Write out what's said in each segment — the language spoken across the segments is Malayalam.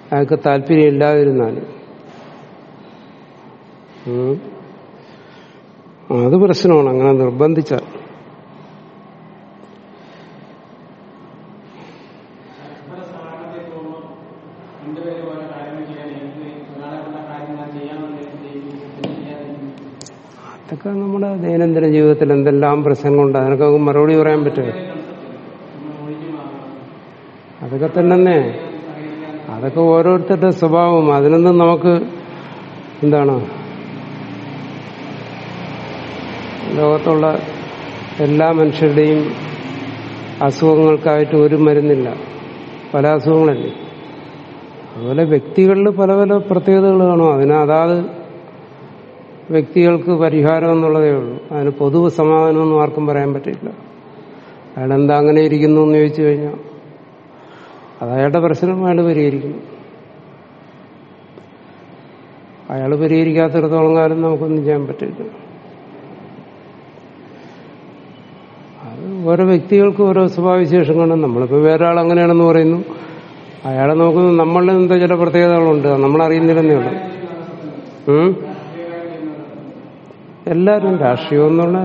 അയാൾക്ക് താല്പര്യം ഇല്ലാതിരുന്നാൽ ഉം. അത് പ്രശ്നമാണ് അങ്ങനെ നിർബന്ധിച്ചാൽ പരസ്പര സഹകരണത്തെ തോന്നുന്നു രണ്ടുപേരും ഓരോ കാര്യങ്ങൾ ചെയ്യാൻ എനിക്ക് ഒരാളെ കൊണ്ട കാര്യങ്ങൾ ചെയ്യാമെന്ന് ചെയ്യാതിരിക്കുന്നു അതൊക്കെ നമ്മുടെ ദൈനംദിന ജീവിതത്തിൽ എന്തെല്ലാം പ്രശ്നങ്ങളുണ്ട് അതിനൊക്കെ മറുപടി പറയാൻ പറ്റുമോ നമ്മൾ ഒഴിഞ്ഞു മാറണം അതൊക്കെ തന്നെ അതൊക്കെ ഓരോരുത്തരുടെ സ്വഭാവം അതിനൊന്നും നമുക്ക് എന്താണ് ലോകത്തുള്ള എല്ലാ മനുഷ്യരുടെയും അസുഖങ്ങൾക്കായിട്ട് ഒരു മരുന്നില്ല പല അസുഖങ്ങളല്ലേ അതുപോലെ വ്യക്തികളിൽ പല പല പ്രത്യേകതകൾ കാണും അതിന് അതാത് വ്യക്തികൾക്ക് പരിഹാരം എന്നുള്ളതേ ഉള്ളൂ അതിന് പൊതു സമാധാനമൊന്നും ആർക്കും പറയാൻ പറ്റില്ല അയാളെന്താ അങ്ങനെ ഇരിക്കുന്നു എന്ന് ചോദിച്ചു കഴിഞ്ഞാൽ അത് അയാളുടെ പ്രശ്നം അയാൾ പരിഹരിക്കുന്നു അയാൾ പരിഹരിക്കാത്തിടത്തോളം കാലം നമുക്കൊന്നും ചെയ്യാൻ പറ്റില്ല അത് ഓരോ വ്യക്തികൾക്ക് ഓരോ സ്വഭാവവിശേഷങ്ങളാണ് നമ്മളിപ്പോൾ വേറെ ആൾ അങ്ങനെയാണെന്ന് പറയുന്നു അയാളെ നോക്കുമ്പോൾ നമ്മളിൽ എന്താ ചില പ്രത്യേകതകളുണ്ട് അത് നമ്മളറിയുന്നില്ലെന്നേ ഉള്ളൂ ഉം? എല്ലാവരും രാഷ്ട്രീയം എന്നുള്ള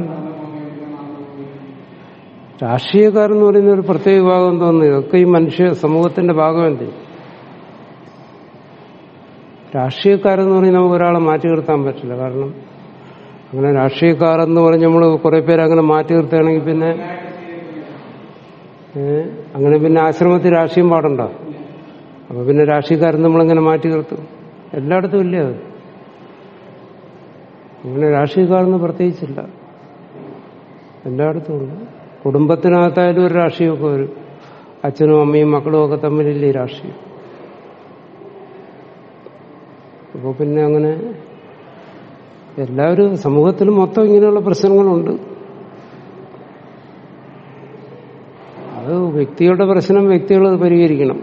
രാഷ്ട്രീയക്കാരെന്ന് പറയുന്ന ഒരു പ്രത്യേക വിഭാഗം തോന്നുന്നു ഇതൊക്കെ ഈ മനുഷ്യ സമൂഹത്തിന്റെ ഭാഗമല്ലേ രാഷ്ട്രീയക്കാരെന്ന് പറഞ്ഞ് നമുക്ക് ഒരാളെ മാറ്റി നിർത്താൻ പറ്റില്ല കാരണം അങ്ങനെ രാഷ്ട്രീയക്കാരെന്ന് പറഞ്ഞ് നമ്മൾ കുറെ പേര് അങ്ങനെ മാറ്റി നിർത്തുകയാണെങ്കിൽ പിന്നെ ഏ, അങ്ങനെ പിന്നെ ആശ്രമത്തിൽ രാഷ്ട്രീയം പാടണ്ട അപ്പൊ പിന്നെ രാഷ്ട്രീയക്കാരൻ നമ്മളെങ്ങനെ മാറ്റി നിർത്തും എല്ലായിടത്തും ഇല്ലേ അത് അങ്ങനെ രാഷ്ട്രീയക്കാരെന്ന് പ്രത്യേകിച്ചില്ല എല്ലായിടത്തും ഉണ്ട് കുടുംബത്തിനകത്തായാലും ഒരു രാഷ്ട്രീയമൊക്കെ വരും അച്ഛനും അമ്മയും മക്കളും ഒക്കെ തമ്മിലില്ലേ ഈ രാഷ്ട്രീയം അപ്പോൾ പിന്നെ അങ്ങനെ എല്ലാവരും സമൂഹത്തിൽ മൊത്തം ഇങ്ങനെയുള്ള പ്രശ്നങ്ങളുണ്ട് അത് വ്യക്തികളുടെ പ്രശ്നം വ്യക്തികൾ പരിഹരിക്കണം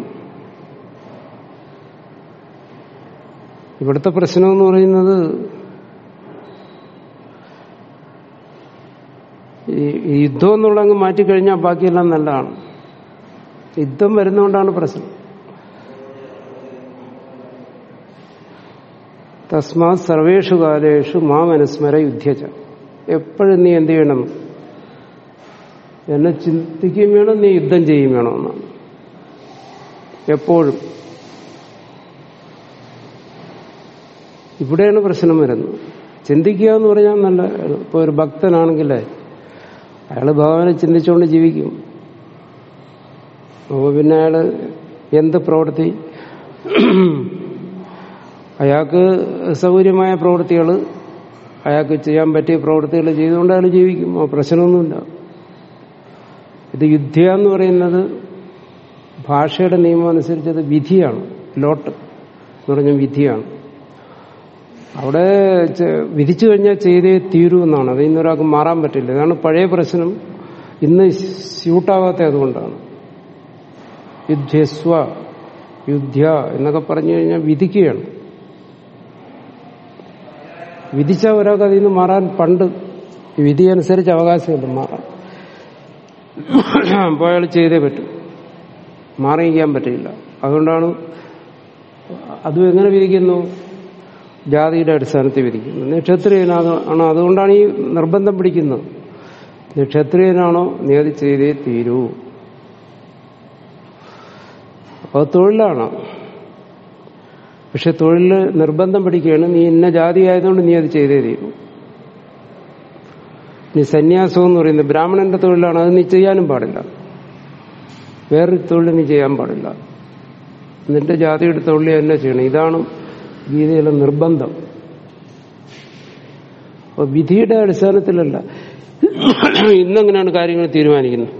ഇവിടുത്തെ പ്രശ്നം എന്ന് പറയുന്നത് ഈ ഈ യുദ്ധം എന്നുള്ള അങ്ങ് മാറ്റിക്കഴിഞ്ഞാൽ ബാക്കിയെല്ലാം നല്ലതാണ് യുദ്ധം വരുന്നതുകൊണ്ടാണ് പ്രശ്നം തസ്മാത് സർവേഷു കാലേഷു മാം അനുസ്മര യുദ്ധ്യച്ച എപ്പോഴും നീ എന്ത് ചെയ്യണം എന്നെ ചിന്തിക്കുകയും വേണം നീ യുദ്ധം ചെയ്യും വേണമെന്നാണ് എപ്പോഴും ഇവിടെയാണ് പ്രശ്നം വരുന്നത് ചിന്തിക്കുക എന്ന് പറഞ്ഞാൽ നല്ല ഇപ്പൊ ഒരു ഭക്തനാണെങ്കിലേ അയാൾ ഭഗവാനെ ചിന്തിച്ചുകൊണ്ട് ജീവിക്കും അപ്പോൾ പിന്നെ അയാള് എന്ത് പ്രവൃത്തി അയാൾക്ക് സൗകര്യമായ പ്രവൃത്തികൾ അയാൾക്ക് ചെയ്യാൻ പറ്റിയ പ്രവൃത്തികൾ ചെയ്തുകൊണ്ട് അയാൾ ജീവിക്കും ആ പ്രശ്നമൊന്നുമില്ല ഇത് യുദ്ധ എന്ന് പറയുന്നത് ഭാഷയുടെ നിയമം അനുസരിച്ച് അത് വിധിയാണ് ലോട്ട് എന്ന് പറഞ്ഞ വിധിയാണ് അവിടെ ചെ- വിധിച്ചു കഴിഞ്ഞാൽ ചെയ്തേ തീരൂ എന്നാണ് അത് ഇന്നൊരാൾക്ക് മാറാൻ പറ്റില്ല ഇതാണ് പഴയ പ്രശ്നം ഇന്ന് സ്യൂട്ടാവാത്ത അതുകൊണ്ടാണ് യുദ്ധസ്വ യുദ്ധ എന്നൊക്കെ പറഞ്ഞു കഴിഞ്ഞാൽ വിധിക്കുകയാണ് വിധിച്ച ഒരാൾക്ക് അതിൽ നിന്ന് മാറാൻ പണ്ട് ഈ വിധി അനുസരിച്ച് അവകാശമില്ല മാറാൻ അപ്പോൾ അയാൾ ചെയ്തേ പറ്റും മാറിയിക്കാൻ പറ്റില്ല അതുകൊണ്ടാണ് അതും എങ്ങനെ വിധിക്കുന്നു ജാതിയുടെ അടിസ്ഥാനത്തിൽ വിധിക്കുന്നു നീ ക്ഷത്രിയനാണ് ആണോ അതുകൊണ്ടാണ് ഈ നിർബന്ധം പിടിക്കുന്നത് നീ ക്ഷത്രിയനാണോ നീ അത് ചെയ്തേ തീരൂ അപ്പോൾ തൊഴിലാണ് പക്ഷെ തൊഴിൽ നിർബന്ധം പിടിക്കുകയാണ് നീ ഇന്ന ജാതി ആയതുകൊണ്ട് നീ അത് ചെയ്തേ തീരൂ നീ സന്യാസം എന്ന് പറയുന്നത് ബ്രാഹ്മണന്റെ തൊഴിലാണ് അത് നീ ചെയ്യാനും പാടില്ല വേറൊരു തൊഴിൽ നീ ചെയ്യാൻ പാടില്ല നിന്റെ ജാതിയുടെ തൊഴിൽ തന്നെ ചെയ്യണം ഇതാണ് ഗീതയിലെ നിർബന്ധം അപ്പൊ വിധിയുടെ അടിസ്ഥാനത്തിലല്ല ഇന്നെങ്ങനെയാണ് കാര്യങ്ങൾ തീരുമാനിക്കുന്നത്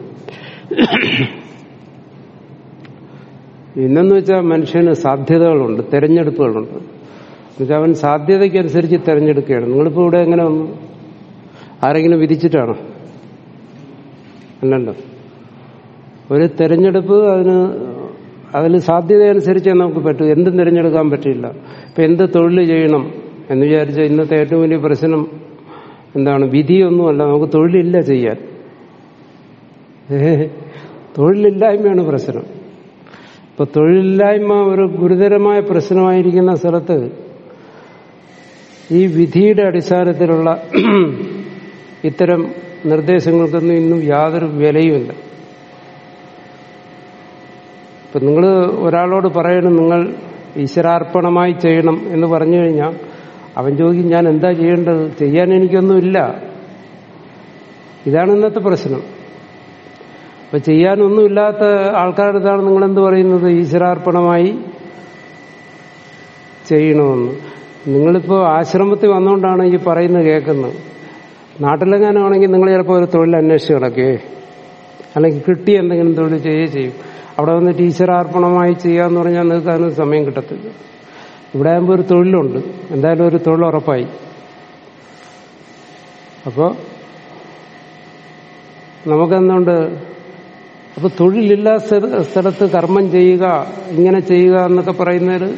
ഇന്നെന്ന് വെച്ചാൽ മനുഷ്യന് സാധ്യതകളുണ്ട് തെരഞ്ഞെടുപ്പുകളുണ്ട് എന്നുവെച്ചാൽ അവൻ സാധ്യതയ്ക്കനുസരിച്ച് തെരഞ്ഞെടുക്കുകയാണ് നിങ്ങളിപ്പോൾ ഇവിടെ എങ്ങനെ വന്നു ആരെങ്കിലും വിധിച്ചിട്ടാണോ അല്ലല്ലോ ഒരു തെരഞ്ഞെടുപ്പ് അതിന് അതിൽ സാധ്യതയനുസരിച്ചേ നമുക്ക് പറ്റൂ എന്തും തിരഞ്ഞെടുക്കാൻ പറ്റില്ല ഇപ്പൊ എന്ത് തൊഴിൽ ചെയ്യണം എന്ന് വിചാരിച്ച ഇന്നത്തെ ഏറ്റവും വലിയ പ്രശ്നം എന്താണ് വിധിയൊന്നുമല്ല നമുക്ക് തൊഴിലില്ല ചെയ്യാൻ ഏ, തൊഴിലില്ലായ്മയാണ് പ്രശ്നം ഇപ്പൊ തൊഴിലില്ലായ്മ ഒരു ഗുരുതരമായ പ്രശ്നമായിരിക്കുന്ന സ്ഥലത്ത് ഈ വിധിയുടെ അടിസ്ഥാനത്തിലുള്ള ഇത്തരം നിർദ്ദേശങ്ങൾക്കൊന്നും ഇന്നും യാതൊരു വിലയുമില്ല ഇപ്പൊ നിങ്ങൾ ഒരാളോട് പറയണം നിങ്ങൾ ഈശ്വരാർപ്പണമായി ചെയ്യണം എന്ന് പറഞ്ഞു കഴിഞ്ഞാൽ അവൻ ചോദിക്കും ഞാൻ എന്താ ചെയ്യേണ്ടത് ചെയ്യാൻ എനിക്കൊന്നുമില്ല ഇതാണ് ഇന്നത്തെ പ്രശ്നം അപ്പൊ ചെയ്യാനൊന്നുമില്ലാത്ത ആൾക്കാരുടെ അടുത്താണ് നിങ്ങൾ എന്ത് പറയുന്നത് ഈശ്വരാർപ്പണമായി ചെയ്യണമെന്ന് നിങ്ങളിപ്പോ ആശ്രമത്തിൽ വന്നുകൊണ്ടാണ് ഈ പറയുന്നത് കേൾക്കുന്നത് നാട്ടിലെങ്ങാനാണെങ്കിൽ നിങ്ങൾ ചിലപ്പോൾ ഒരു തൊഴിൽ അന്വേഷിച്ച് കിടക്കേ അല്ലെങ്കിൽ കിട്ടി എന്തെങ്കിലും തൊഴിൽ ചെയ്യുകയോ ചെയ്യും അവിടെ വന്നിട്ട് ഈശ്വരാർപ്പണമായി ചെയ്യാന്ന് പറഞ്ഞാൽ നിങ്ങൾക്ക് അതിന് സമയം കിട്ടത്തില്ല ഇവിടെ ആകുമ്പോൾ ഒരു തൊഴിലുണ്ട് എന്തായാലും ഒരു തൊഴിൽ ഉറപ്പായി അപ്പോ നമുക്കെന്തുകൊണ്ട് അപ്പൊ തൊഴിലില്ലാത്ത സ്ഥല- സ്ഥലത്ത് കർമ്മം ചെയ്യുക ഇങ്ങനെ ചെയ്യുക എന്നൊക്കെ പറയുന്നതിൽ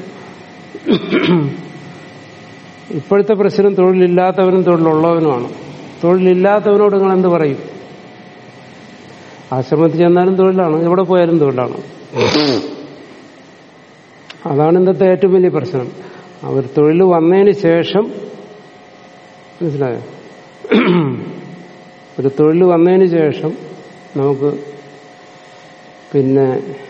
ഇപ്പോഴത്തെ പ്രശ്നം തൊഴിലില്ലാത്തവനും തൊഴിലുള്ളവനുമാണ് തൊഴിലില്ലാത്തവനോട് നിങ്ങൾ എന്ത് പറയും ആശ്രമത്തിൽ ചെന്നാലും തൊഴിലാണ് എവിടെ പോയാലും തൊഴിലാണ് അതാണ് ഇന്നത്തെ ഏറ്റവും വലിയ പ്രശ്നം അവർ തൊഴിൽ വന്നതിന് ശേഷം മനസ്സിലായോ ഒരു തൊഴിൽ വന്നതിന് ശേഷം നമുക്ക് പിന്നെ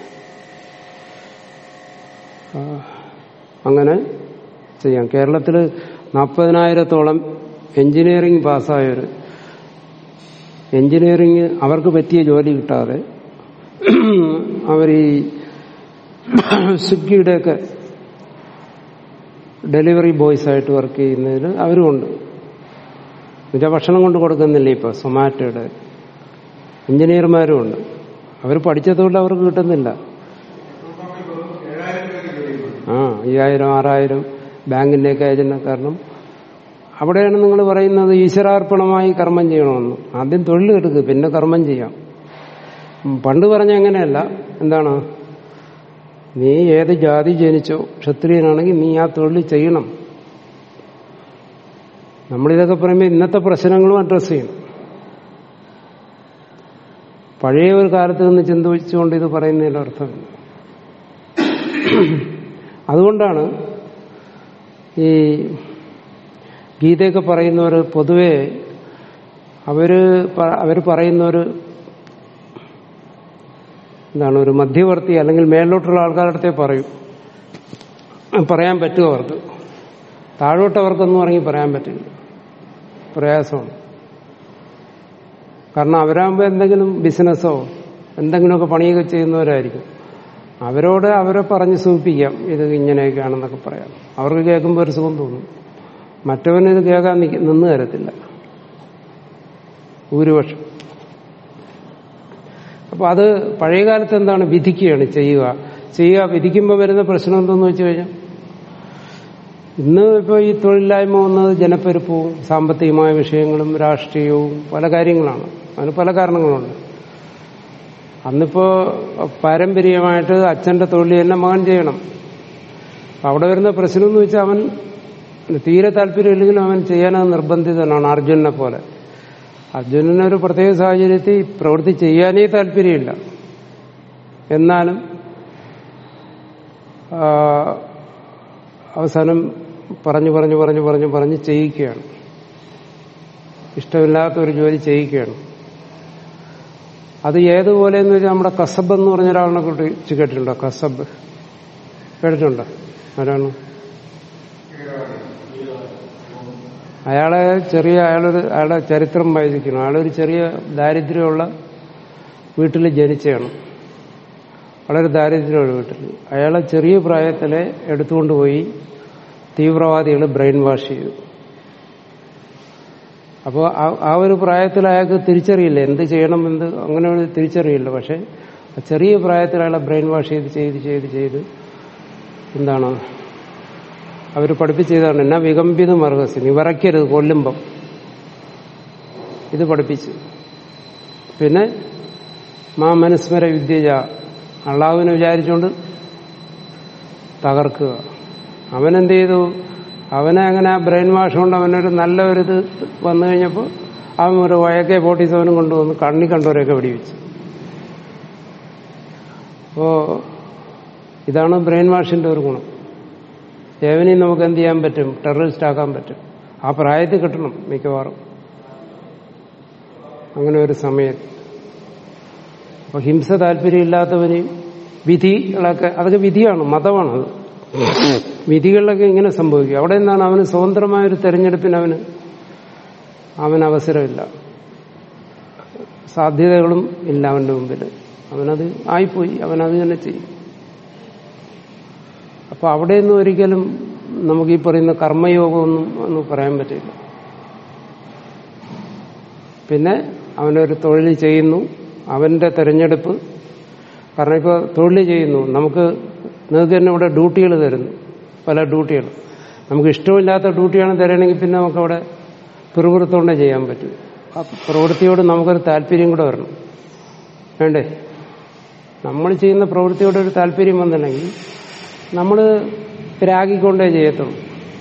ആ, അങ്ങനെ ചെയ്യാം കേരളത്തിൽ നാൽപ്പതിനായിരത്തോളം എഞ്ചിനീയറിംഗ് പാസ്സായവർ എഞ്ചിനീയറിംഗ് അവർക്ക് പറ്റിയ ജോലി കിട്ടാതെ അവർ ഈ സ്വിഗ്ഗിയുടെയൊക്കെ ഡെലിവറി ബോയ്സ് ആയിട്ട് വർക്ക് ചെയ്യുന്നതിൽ അവരുമുണ്ട് എന്നുവെച്ചാൽ ഭക്ഷണം കൊണ്ട് കൊടുക്കുന്നില്ല ഇപ്പൊ സൊമാറ്റോയുടെ എഞ്ചിനീയർമാരും ഉണ്ട് അവർ പഠിച്ചതുകൊണ്ട് അവർക്ക് കിട്ടുന്നില്ല ആ അയ്യായിരം ആറായിരം ബാങ്കിന്റെയൊക്കെ ഏജന്റ് കാരണം അവിടെയാണ് നിങ്ങൾ പറയുന്നത് ഈശ്വരാർപ്പണമായി കർമ്മം ചെയ്യണമെന്ന് ആദ്യം തൊഴിൽ എടുക്കുക പിന്നെ കർമ്മം ചെയ്യാം ഉം, പണ്ട് പറഞ്ഞ അങ്ങനെയല്ല എന്താണ് നീ ഏത് ജാതി ജനിച്ചോ ക്ഷത്രിയനാണെങ്കിൽ നീ ആ തൊഴിൽ ചെയ്യണം നമ്മളിതൊക്കെ പറയുമ്പോൾ ഇന്നത്തെ പ്രശ്നങ്ങളും അഡ്രസ് ചെയ്യണം പഴയ ഒരു കാലത്ത് നിന്ന് ചിന്തിച്ചുകൊണ്ട് ഇത് പറയുന്നതിൽ അർത്ഥമില്ല അതുകൊണ്ടാണ് ഈ ഗീതയൊക്കെ പറയുന്നവർ പൊതുവെ അവര് പ- അവര് പറയുന്ന ഒരു എന്താണ് ഒരു മധ്യവർത്തി അല്ലെങ്കിൽ മേലോട്ടുള്ള ആൾക്കാരുടെ അടുത്തേ പറയും പറയാൻ പറ്റുമോ അവർക്ക് താഴോട്ട് അവർക്കൊന്നും ഇറങ്ങി പറയാൻ പറ്റില്ല പ്രയാസമാണ് കാരണം അവരാകുമ്പോൾ എന്തെങ്കിലും ബിസിനസ്സോ എന്തെങ്കിലുമൊക്കെ പണിയൊക്കെ ചെയ്യുന്നവരായിരിക്കും അവരോട് അവരെ പറഞ്ഞ് സൂചിപ്പിക്കാം ഇത് ഇങ്ങനെയൊക്കെയാണെന്നൊക്കെ പറയാം അവർക്ക് കേൾക്കുമ്പോൾ ഒരു സുഖം തോന്നും മറ്റവന് ഇത് കേൾക്കാൻ നിക്ക- നിന്ന് തരത്തില്ല ഭൂരിപക്ഷം അപ്പൊ അത് പഴയകാലത്ത് എന്താണ് വിധിക്കുകയാണ് ചെയ്യുക ചെയ്യുക വിധിക്കുമ്പോൾ വരുന്ന പ്രശ്നം എന്തെന്ന് വെച്ച് കഴിഞ്ഞാൽ ഇന്ന് ഇപ്പോൾ ഈ തൊഴിലില്ലായ്മ വന്നത് ജനപ്പെരുപ്പവും സാമ്പത്തികമായ വിഷയങ്ങളും രാഷ്ട്രീയവും പല കാര്യങ്ങളാണ് അതിന് പല കാരണങ്ങളുണ്ട് അന്നിപ്പോ പാരമ്പര്യമായിട്ട് അച്ഛന്റെ തൊഴിൽ തന്നെ മകൻ ചെയ്യണം അപ്പൊ അവിടെ വരുന്ന പ്രശ്നം എന്ന് വെച്ചാൽ അവൻ തീരെ താല്പര്യമില്ലെങ്കിലും അവൻ ചെയ്യാനത് നിർബന്ധിതനാണ് അർജുനനെ പോലെ അർജുനന് ഒരു പ്രത്യേക സാഹചര്യത്തിൽ പ്രവൃത്തി ചെയ്യാനേ താല്പര്യമില്ല എന്നാലും ആ, അവസാനം പറഞ്ഞു പറഞ്ഞു പറഞ്ഞു പറഞ്ഞു പറഞ്ഞ് ചെയ്യിക്കുകയാണ് ഇഷ്ടമില്ലാത്ത ഒരു ജോലി ചെയ്യിക്കുകയാണ് അത് ഏതുപോലെ എന്ന് വെച്ചാൽ നമ്മുടെ കസബ് എന്ന് പറഞ്ഞ ഒരാളിനെ കുറിച്ച് കേട്ടിട്ടുണ്ടോ കസബ് കേട്ടിട്ടുണ്ടോ ആരാണ് അയാളെ ചെറിയ അയാളൊരു അയാളുടെ ചരിത്രം വായിക്കണം അയാളൊരു ചെറിയ ദാരിദ്ര്യമുള്ള വീട്ടിൽ ജനിച്ചതാണ് വളരെ ദാരിദ്ര്യമുള്ള വീട്ടിൽ അയാളെ ചെറിയ പ്രായത്തിലെ എടുത്തുകൊണ്ടുപോയി തീവ്രവാദികൾ ബ്രെയിൻ വാഷ് ചെയ്തു അപ്പോൾ ആ ഒരു പ്രായത്തിൽ അയാൾക്ക് തിരിച്ചറിയില്ല എന്ത് ചെയ്യണം എന്ത് അങ്ങനെ ഒരു തിരിച്ചറിയില്ല പക്ഷെ ആ ചെറിയ പ്രായത്തിൽ അയാളെ ബ്രെയിൻ വാഷ് ചെയ്ത് ചെയ്ത് ചെയ്ത് ചെയ്ത് എന്താണ് അവർ പഠിപ്പിച്ചതാണ് എന്നാ വികമ്പിത മർഗസ് നീ വിറയ്ക്കരുത് കൊല്ലുമ്പം ഇത് പഠിപ്പിച്ചു പിന്നെ മാ മനുസ്മര വിദ്യജ അള്ളാവിനെ വിചാരിച്ചുകൊണ്ട് തകർക്കുക അവനെന്ത് ചെയ്തു അവനെ അങ്ങനെ ആ ബ്രെയിൻ വാഷ് കൊണ്ട് അവനൊരു നല്ല ഒരു ഇത് വന്നു കഴിഞ്ഞപ്പോൾ അവൻ ഒരു വയക്കെ ഫോർട്ടി സെവനും കൊണ്ടുവന്ന് കണ്ണി കണ്ടവരെയൊക്കെ വെടിവെച്ചു അപ്പോ ഇതാണ് ബ്രെയിൻ വാഷിന്റെ ഒരു ഗുണം ഏവനെയും നമുക്ക് എന്ത് ചെയ്യാൻ പറ്റും ടെററിസ്റ്റ് ആക്കാൻ പറ്റും ആ പ്രായത്തിൽ കിട്ടണം മിക്കവാറും അങ്ങനെ ഒരു സമയത്ത് അപ്പൊ ഹിംസ താല്പര്യമില്ലാത്തവനെയും വിധികളൊക്കെ അതൊക്കെ വിധിയാണ് മതമാണ് അത് വിധികളിലൊക്കെ ഇങ്ങനെ സംഭവിക്കും അവിടെ നിന്നാണ് അവന് സ്വതന്ത്രമായ ഒരു തെരഞ്ഞെടുപ്പിന് അവന് അവന് അവസരമില്ല സാധ്യതകളും ഇല്ല അവന്റെ മുമ്പിൽ അവനത് ആയിപ്പോയി അവനത് തന്നെ ചെയ്യും അപ്പൊ അവിടെയൊന്നും ഒരിക്കലും നമുക്ക് ഈ പറയുന്ന കർമ്മയോഗമൊന്നും ഒന്നും പറയാൻ പറ്റില്ല പിന്നെ അവനൊരു തൊഴിൽ ചെയ്യുന്നു അവന്റെ തെരഞ്ഞെടുപ്പ് കാരണം ഇപ്പോൾ തൊഴിൽ ചെയ്യുന്നു നമുക്ക് നിങ്ങൾക്ക് തന്നെ ഇവിടെ ഡ്യൂട്ടികൾ തരുന്നു പല ഡ്യൂട്ടികൾ നമുക്ക് ഇഷ്ടമില്ലാത്ത ഡ്യൂട്ടിയാണ് തരണമെങ്കിൽ പിന്നെ നമുക്കവിടെ പിറുപിറുത്തോണ്ടേ ചെയ്യാൻ പറ്റും ആ പ്രവൃത്തിയോട് നമുക്കൊരു താല്പര്യം കൂടെ വരണം വേണ്ടേ നമ്മൾ ചെയ്യുന്ന പ്രവൃത്തിയോട് ഒരു താല്പര്യം വന്നില്ലെങ്കിൽ നമ്മൾ രാഗിക്കൊണ്ടേ ചെയ്യത്തുള്ളൂ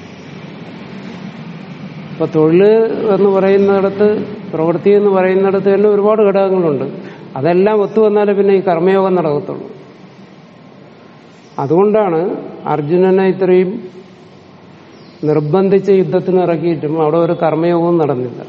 ഇപ്പൊ തൊഴിൽ എന്ന് പറയുന്നിടത്ത് പ്രവൃത്തി എന്ന് പറയുന്നിടത്ത് തന്നെ ഒരുപാട് ഘടകങ്ങളുണ്ട് അതെല്ലാം ഒത്തുവന്നാലേ പിന്നെ ഈ കർമ്മയോഗം നടക്കത്തുള്ളൂ അതുകൊണ്ടാണ് അർജുനനെ ഇത്രയും നിർബന്ധിച്ച് യുദ്ധത്തിന് ഇറക്കിയിട്ടും അവിടെ ഒരു കർമ്മയോഗവും നടന്നില്ല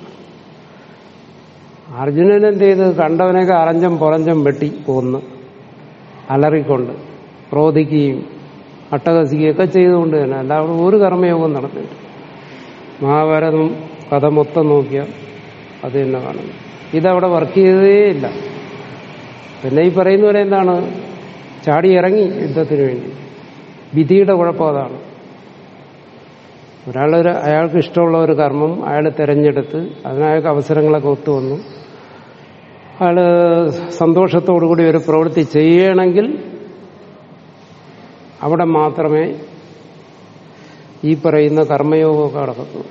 അർജുനൻ എന്ത് ചെയ്ത് കണ്ടവനെയൊക്കെ അറഞ്ചം പുറഞ്ചം വെട്ടി പോന്ന് അലറിക്കൊണ്ട് ക്രോധിക്കുകയും അട്ടഹസിക്കുകയൊക്കെ ചെയ്തുകൊണ്ട് തന്നെ അല്ല അവിടെ ഒരു കർമ്മയോഗവും നടന്നില്ല മഹാഭാരതം കഥ മൊത്തം നോക്കിയാൽ അത് തന്നെ കാണുന്നു ഇതവിടെ വർക്ക് ചെയ്തതേ ഇല്ല പിന്നെ ഈ പറയുന്ന പോലെ എന്താണ് ചാടി ഇറങ്ങി യുദ്ധത്തിന് വേണ്ടി വിധിയുടെ കുഴപ്പം അതാണ് ഒരാളൊരു അയാൾക്ക് ഇഷ്ടമുള്ള ഒരു കർമ്മം അയാൾ തിരഞ്ഞെടുത്ത് അതിനയാൾക്ക് അവസരങ്ങളൊക്കെ ഒത്തുവന്നു അയാൾ സന്തോഷത്തോടുകൂടി ഒരു പ്രവൃത്തി ചെയ്യണമെങ്കിൽ അവിടെ മാത്രമേ ഈ പറയുന്ന കർമ്മയോഗമൊക്കെ നടക്കത്തുള്ളൂ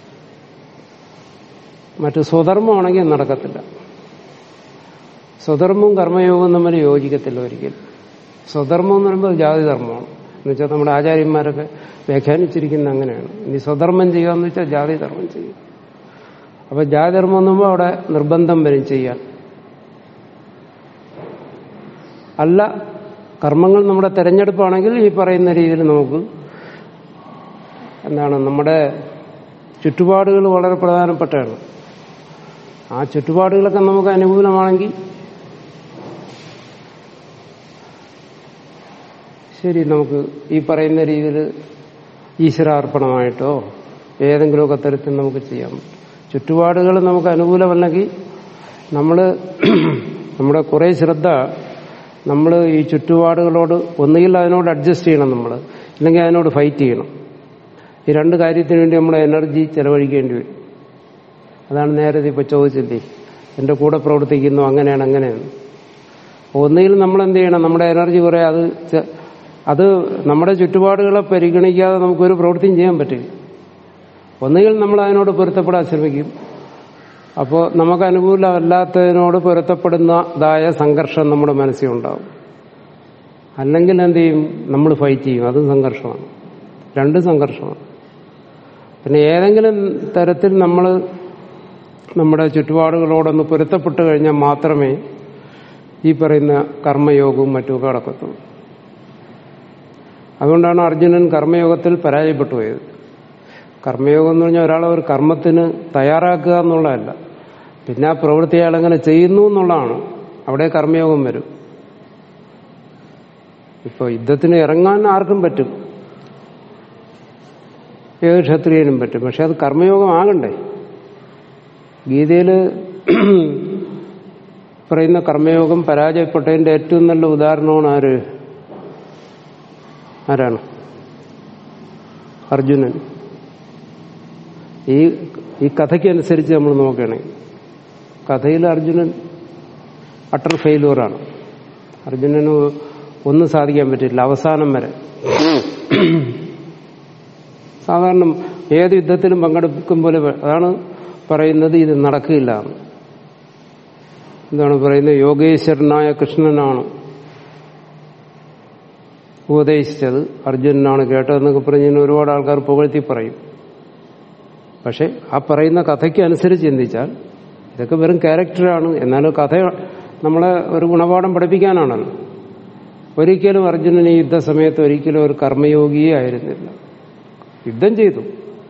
മറ്റു സ്വധർമ്മമാണെങ്കിൽ നടക്കത്തില്ല സ്വധർമ്മവും കർമ്മയോഗവും തമ്മിൽ യോജിക്കത്തില്ല ഒരിക്കലും സ്വധർമ്മം എന്ന് പറയുമ്പോൾ ജാതി ധർമ്മമാണ് എന്നുവെച്ചാൽ നമ്മുടെ ആചാര്യന്മാരൊക്കെ വ്യാഖ്യാനിച്ചിരിക്കുന്ന അങ്ങനെയാണ് ഇനി സ്വധർമ്മം ചെയ്യുക എന്ന് വെച്ചാൽ ജാതി ധർമ്മം ചെയ്യുക അപ്പൊ ജാതിധർമ്മം എന്നുമ്പോൾ അവിടെ നിർബന്ധം വരും ചെയ്യാൻ അല്ല കർമ്മങ്ങൾ നമ്മുടെ തെരഞ്ഞെടുപ്പാണെങ്കിൽ ഈ പറയുന്ന രീതിയിൽ നമുക്ക് എന്താണ് നമ്മുടെ ചുറ്റുപാടുകൾ വളരെ പ്രധാനപ്പെട്ടതാണ് ആ ചുറ്റുപാടുകളൊക്കെ നമുക്ക് അനുകൂലമാണെങ്കിൽ ശരി നമുക്ക് ഈ പറയുന്ന രീതിയിൽ ഈശ്വരാർപ്പണമായിട്ടോ ഏതെങ്കിലുമൊക്കെ തരത്തിൽ നമുക്ക് ചെയ്യാം ചുറ്റുപാടുകൾ നമുക്ക് അനുകൂലമല്ലെങ്കിൽ നമ്മൾ നമ്മുടെ കുറേ ശ്രദ്ധ നമ്മൾ ഈ ചുറ്റുപാടുകളോട് ഒന്നുകിൽ അതിനോട് അഡ്ജസ്റ്റ് ചെയ്യണം നമ്മൾ ഇല്ലെങ്കിൽ അതിനോട് ഫൈറ്റ് ചെയ്യണം ഈ രണ്ട് കാര്യത്തിന് വേണ്ടി നമ്മുടെ എനർജി ചെലവഴിക്കേണ്ടി വരും അതാണ് നേരത്തെ ഇപ്പൊ ചോദിച്ചില്ലേ എന്റെ കൂടെ പ്രവർത്തിക്കുന്നു അങ്ങനെയാണ് അങ്ങനെയാണ് ഒന്നുകിൽ നമ്മൾ എന്ത് ചെയ്യണം നമ്മുടെ എനർജി കുറെ അത് ചെ- അത് നമ്മുടെ ചുറ്റുപാടുകളെ പരിഗണിക്കാതെ നമുക്കൊരു പ്രവൃത്തിയും ചെയ്യാൻ പറ്റില്ല ഒന്നുകിൽ നമ്മൾ അതിനോട് പൊരുത്തപ്പെടാൻ ശ്രമിക്കും അപ്പോൾ നമുക്ക് അനുകൂലമല്ലാത്തതിനോട് പൊരുത്തപ്പെടുന്നതായ സംഘർഷം നമ്മുടെ മനസ്സിൽ ഉണ്ടാവും അല്ലെങ്കിൽ എന്ത് ചെയ്യും നമ്മൾ ഫൈറ്റ് ചെയ്യും അതും സംഘർഷമാണ് രണ്ടും സംഘർഷമാണ് പിന്നെ ഏതെങ്കിലും തരത്തിൽ നമ്മൾ നമ്മുടെ ചുറ്റുപാടുകളോടൊന്ന് പൊരുത്തപ്പെട്ട് കഴിഞ്ഞാൽ മാത്രമേ ഈ പറയുന്ന കർമ്മയോഗവും മറ്റുമൊക്കെ നടക്കത്തുള്ളൂ അതുകൊണ്ടാണ് അർജുനൻ കർമ്മയോഗത്തിൽ പരാജയപ്പെട്ടു പോയത് കർമ്മയോഗം എന്ന് പറഞ്ഞാൽ ഒരാളെ ഒരു കർമ്മത്തിന് തയ്യാറാക്കുക എന്നുള്ളതല്ല പിന്നെ ആ പ്രവൃത്തി അയാൾ എങ്ങനെ ചെയ്യുന്നു എന്നുള്ളതാണ് അവിടെ കർമ്മയോഗം വരും ഇപ്പൊ യുദ്ധത്തിന് ഇറങ്ങാൻ ആർക്കും പറ്റും ഏത് ക്ഷത്രിയനും പറ്റും പക്ഷെ അത് കർമ്മയോഗമാകണ്ടേ ഗീതയിൽ പറയുന്ന കർമ്മയോഗം പരാജയപ്പെട്ടതിന്റെ ഏറ്റവും നല്ല ഉദാഹരണമാണ് ആര് ആരാണ് അർജുനൻ ഈ ഈ കഥയ്ക്കനുസരിച്ച് നമ്മൾ നോക്കുകയാണെങ്കിൽ കഥയിൽ അർജുനൻ അട്ടർ ഫെയിലൂറാണ് അർജുനന് ഒന്നും സാധിക്കാൻ പറ്റില്ല അവസാനം വരെ സാധാരണ ഏത് യുദ്ധത്തിലും പങ്കെടുക്കും പോലെ അതാണ് പറയുന്നത് ഇത് നടക്കില്ല എന്ന്. എന്താണ് പറയുന്നത് യോഗേശ്വരനായ കൃഷ്ണനാണ് ഉപദേശിച്ചത് അർജുനനാണ് കേട്ടതെന്നൊക്കെ പറഞ്ഞ് ഇങ്ങനെ ഒരുപാട് ആൾക്കാർ പുകഴ്ത്തി പറയും പക്ഷെ ആ പറയുന്ന കഥയ്ക്ക് അനുസരിച്ച് ചിന്തിച്ചാൽ ഇതൊക്കെ വെറും ക്യാരക്ടറാണ് എന്നാലും കഥ നമ്മളെ ഒരു ഗുണപാഠം പഠിപ്പിക്കാനാണല്ലോ ഒരിക്കലും അർജുനൻ ഈ യുദ്ധസമയത്ത് ഒരിക്കലും ഒരു കർമ്മയോഗിയേ ആയിരുന്നില്ല യുദ്ധം ചെയ്തു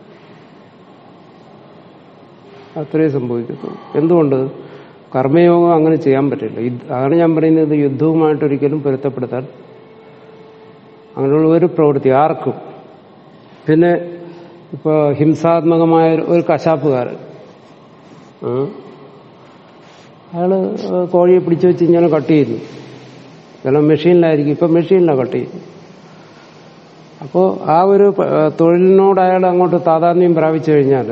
അത്രേ സംഭവിക്കത്തുള്ളൂ എന്തുകൊണ്ട് കർമ്മയോഗം അങ്ങനെ ചെയ്യാൻ പറ്റില്ല യുദ്ധ- അതാണ് ഞാൻ പറയുന്നത് യുദ്ധവുമായിട്ട് ഒരിക്കലും പൊരുത്തപ്പെടുത്താൻ അങ്ങനെയുള്ള ഒരു പ്രവൃത്തി ആർക്കും പിന്നെ ഇപ്പൊ ഹിംസാത്മകമായ ഒരു- ഒരു കശാപ്പുകാരൻ ഉം. അയാള് കോഴിയെ പിടിച്ചു വെച്ച് ഇങ്ങനെ കട്ട് ചെയ്യുന്നു ചില മെഷീനിലായിരിക്കും ഇപ്പൊ മെഷീനിലാണ് കട്ട് ചെയ്യുന്നത് അപ്പോൾ ആ ഒരു പ- തൊഴിലിനോട് അയാൾ അങ്ങോട്ട് താതാത്മ്യം പ്രാപിച്ചു കഴിഞ്ഞാൽ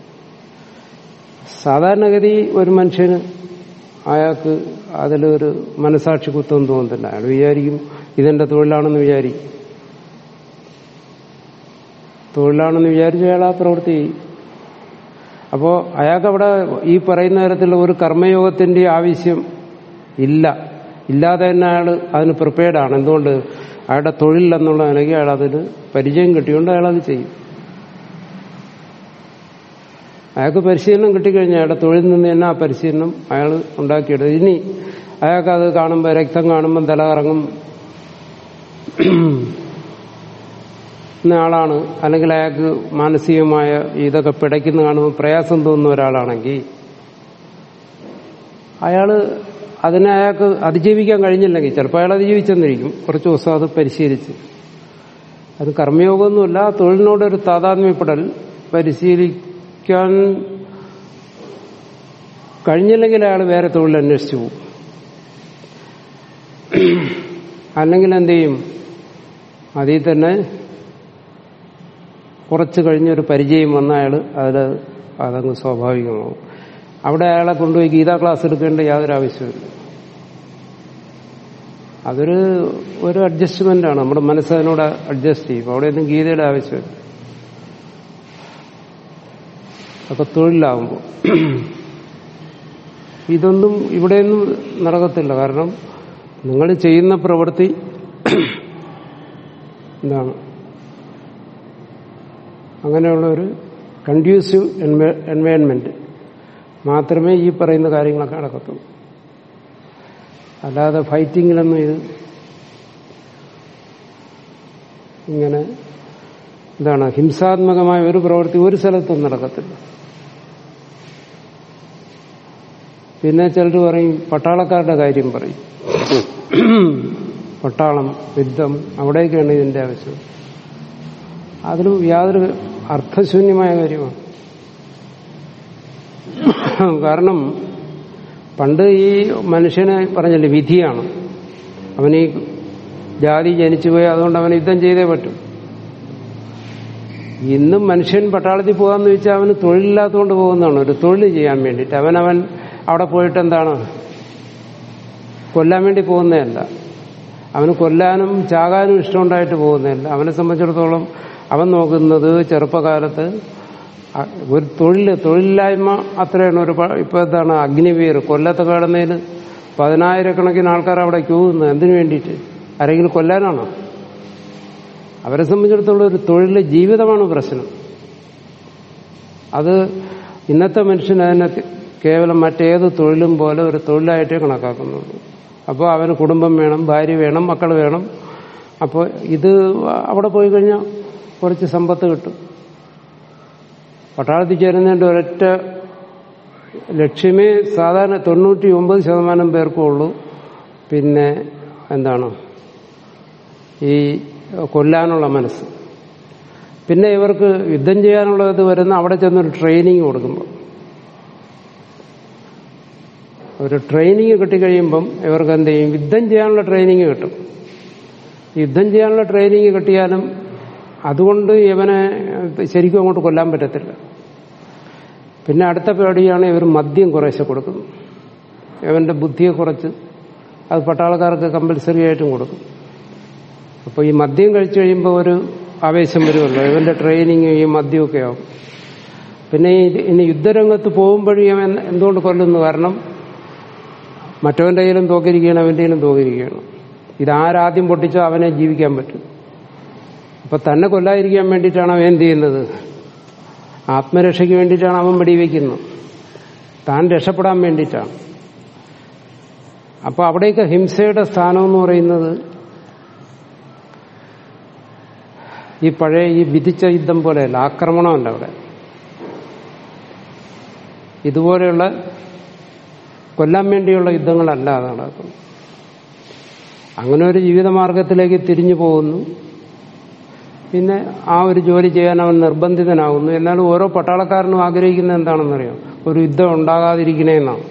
സാധാരണഗതി ഒരു മനുഷ്യന് അയാൾക്ക് അതിലൊരു മനസാക്ഷി കുത്തം തോന്നുന്നില്ല അയാൾ വിചാരിക്കും ഇതെന്റെ തൊഴിലാണെന്ന് വിചാരിക്കും തൊഴിലാണെന്ന് വിചാരിച്ച് അയാൾ ആ പ്രവൃത്തി ചെയ്യും അപ്പോൾ അയാൾക്ക് അവിടെ ഈ പറയുന്ന തരത്തിലുള്ള ഒരു കർമ്മയോഗത്തിന്റെ ആവശ്യം ഇല്ല ഇല്ലാതെ തന്നെ അയാൾ അതിന് പ്രിപ്പയർഡ് ആണ് എന്തുകൊണ്ട് അയാളുടെ തൊഴിൽ എന്നുള്ള നിലയ്ക്ക് അയാൾ അതിന് പരിചയം കിട്ടിയോണ്ട് അയാൾ അത് ചെയ്യും അയാൾക്ക് പരിശീലനം കിട്ടിക്കഴിഞ്ഞാൽ അയാളുടെ തൊഴിൽ നിന്ന് തന്നെ ആ പരിശീലനം അയാൾ ഉണ്ടാക്കിയെടുത്ത് ഇനി അയാൾക്ക് അത് കാണുമ്പോൾ രക്തം കാണുമ്പോൾ തല കറങ്ങും എന്ന ആളാണ് അല്ലെങ്കിൽ അയാൾക്ക് മാനസികമായ ഇതൊക്കെ പിടയ്ക്കുന്ന കാണുമ്പോൾ പ്രയാസം തോന്നുന്ന ഒരാളാണെങ്കിൽ അയാള് അതിനെ അയാൾക്ക് അതിജീവിക്കാൻ കഴിഞ്ഞില്ലെങ്കിൽ ചിലപ്പോൾ അയാൾ അതിജീവിച്ചെന്നിരിക്കും കുറച്ച് ദിവസം അത് പരിശീലിച്ച് അത് കർമ്മയോഗമൊന്നുമില്ല തൊഴിലിനോടൊരു താതാത്മ്യപ്പെടൽ പരിശീലിക്കാൻ കഴിഞ്ഞില്ലെങ്കിൽ അയാൾ വേറെ തൊഴിൽ അന്വേഷിച്ചു പോകും അല്ലെങ്കിൽ എന്ത് ചെയ്യും അതിൽ തന്നെ കുറച്ച് കഴിഞ്ഞൊരു പരിചയം വന്ന അയാൾ അതിൽ അതങ്ങ് സ്വാഭാവികമാവും അവിടെ അയാളെ കൊണ്ടുപോയി ഗീതാ ക്ലാസ് എടുക്കേണ്ട യാതൊരു ആവശ്യമില്ല അതൊരു ഒരു അഡ്ജസ്റ്റ്മെന്റ് ആണ് നമ്മുടെ മനസ്സതിനോട് അഡ്ജസ്റ്റ് ചെയ്യും അവിടെയൊന്നും ഗീതയുടെ ആവശ്യമില്ല അപ്പൊ തൊഴിലാവുമ്പോൾ ഇതൊന്നും ഇവിടെയൊന്നും നടക്കത്തില്ല കാരണം നിങ്ങൾ ചെയ്യുന്ന പ്രവൃത്തി എന്താണ് അങ്ങനെയുള്ള ഒരു കൺഡ്യൂസീവ് എൻവയൺമെന്റ് മാത്രമേ ഈ പറയുന്ന കാര്യങ്ങളൊക്കെ നടക്കത്തുള്ളൂ അല്ലാതെ ഫൈറ്റിങ്ങിലൊന്നും ഇത് ഇങ്ങനെ എന്താണ് ഹിംസാത്മകമായ ഒരു പ്രവൃത്തി ഒരു സ്ഥലത്തും നടക്കത്തില്ല പിന്നെ ചിലർ പറയും പട്ടാളക്കാരുടെ കാര്യം പറയും പട്ടാളം യുദ്ധം അവിടേക്കാണ് ഇതിന്റെ ആവശ്യം അതിലും യാതൊരു അർത്ഥശൂന്യമായ കാര്യമാണ് കാരണം പണ്ട് ഈ മനുഷ്യനെ പറഞ്ഞില്ലേ വിധിയാണ് അവന് ഈ ജാതി ജനിച്ചുപോയി അതുകൊണ്ട് അവൻ യുദ്ധം ചെയ്തേ പറ്റും ഇന്നും മനുഷ്യൻ പട്ടാളത്തിൽ പോകാന്ന് വെച്ചാൽ അവന് തൊഴിലില്ലാത്തതുകൊണ്ട് പോകുന്നതാണ് ഒരു തൊഴിൽ ചെയ്യാൻ വേണ്ടിയിട്ട് അവൻ അവൻ അവിടെ പോയിട്ട് എന്താണ് കൊല്ലാൻ വേണ്ടി പോകുന്നതല്ല അവന് കൊല്ലാനും ചാകാനും ഇഷ്ടമുണ്ടായിട്ട് പോകുന്നതല്ല അവനെ സംബന്ധിച്ചിടത്തോളം അവൻ നോക്കുന്നത് ചെറുപ്പകാലത്ത് അ- ഒരു തൊഴില് തൊഴിലില്ലായ്മ അത്രയാണ് ഒരു പ- ഇപ്പൊ എന്താണ് അഗ്നിവീർ കൊല്ലത്ത് കിടന്നതിൽ പതിനായിരക്കണക്കിന് ആൾക്കാർ അവിടെ ക്യൂ നിന്ന് എന്തിനു വേണ്ടിയിട്ട് ആരെങ്കിലും കൊല്ലാനാണോ അവരെ സംബന്ധിച്ചിടത്തോളം ഒരു തൊഴിൽ ജീവിതമാണ് പ്രശ്നം അത് ഇന്നത്തെ മനുഷ്യൻ അതിനെ കേവലം മറ്റേത് തൊഴിലും പോലെ ഒരു തൊഴിലായിട്ടേ കണക്കാക്കുന്നുള്ളൂ അപ്പോൾ അവന് കുടുംബം വേണം ഭാര്യ വേണം മക്കൾ വേണം അപ്പോൾ ഇത് അവിടെ പോയി കഴിഞ്ഞാൽ കുറച്ച് സമ്പത്ത് കിട്ടും പട്ടാളത്തിൽ ചേരുന്നതിന്റെ ഒരൊറ്റ ലക്ഷ്യമേ സാധാരണ തൊണ്ണൂറ്റി ഒമ്പത് ശതമാനം പേർക്കും ഉള്ളൂ പിന്നെ എന്താണ് ഈ കൊല്ലാനുള്ള മനസ്സ് പിന്നെ ഇവർക്ക് യുദ്ധം ചെയ്യാനുള്ളത് വരുന്ന അവിടെ ചെന്നൊരു ട്രെയിനിങ് കൊടുക്കുമ്പോൾ ഒരു ട്രെയിനിങ് കിട്ടിക്കഴിയുമ്പം ഇവർക്ക് എന്ത് ചെയ്യും യുദ്ധം ചെയ്യാനുള്ള ട്രെയിനിങ് കിട്ടും യുദ്ധം ചെയ്യാനുള്ള ട്രെയിനിങ് കിട്ടിയാലും അതുകൊണ്ട് ഇവനെ ശരിക്കും അങ്ങോട്ട് കൊല്ലാൻ പറ്റത്തില്ല പിന്നെ അടുത്ത പേടിയാണ് ഇവർ മദ്യം കുറേശ്ശെ കൊടുക്കുന്നു ഇവന്റെ ബുദ്ധിയെ കുറച്ച് അത് പട്ടാളക്കാർക്ക് കമ്പൽസറി ആയിട്ടും കൊടുക്കും അപ്പോൾ ഈ മദ്യം കഴിച്ചു കഴിയുമ്പോൾ ഒരു ആവേശം വരുമല്ലോ ഇവന്റെ ട്രെയിനിങ് ഈ മദ്യമൊക്കെ ആവും പിന്നെ ഈ ഇനി യുദ്ധരംഗത്ത് പോകുമ്പോഴും ഇവൻ എന്തുകൊണ്ട് കൊല്ലുന്നു കാരണം മറ്റവന്റെ കയ്യിലും തോക്കിരിക്കുകയാണ് അവന്റെ കയ്യിലും തോക്കിരിക്കുകയാണ് ഇതാരാദ്യം പൊട്ടിച്ചോ അവനെ ജീവിക്കാൻ പറ്റും അപ്പൊ തന്നെ കൊല്ലാതിരിക്കാൻ വേണ്ടിയിട്ടാണ് അവൻ എന്ത് ചെയ്യുന്നത് ആത്മരക്ഷയ്ക്ക് വേണ്ടിയിട്ടാണ് അവൻ വെടിവെക്കുന്നത് താൻ രക്ഷപ്പെടാൻ വേണ്ടിയിട്ടാണ് അപ്പൊ അവിടേക്ക് ഹിംസയുടെ സ്ഥാനം എന്ന് പറയുന്നത് ഈ പഴയ ഈ വിധിച്ച യുദ്ധം പോലെയല്ല ആക്രമണമല്ല അവിടെ ഇതുപോലെയുള്ള കൊല്ലാൻ വേണ്ടിയുള്ള യുദ്ധങ്ങളല്ല അത് നടക്കുന്നത് അങ്ങനെ ഒരു ജീവിതമാർഗത്തിലേക്ക് തിരിഞ്ഞു പോകുന്നു പിന്നെ ആ ഒരു ജോലി ചെയ്യാൻ അവൻ നിർബന്ധിതനാകുന്നു എന്നാലും ഓരോ പട്ടാളക്കാരനും ആഗ്രഹിക്കുന്നത് എന്താണെന്നറിയാം ഒരു യുദ്ധം ഉണ്ടാകാതിരിക്കണേന്നാണ്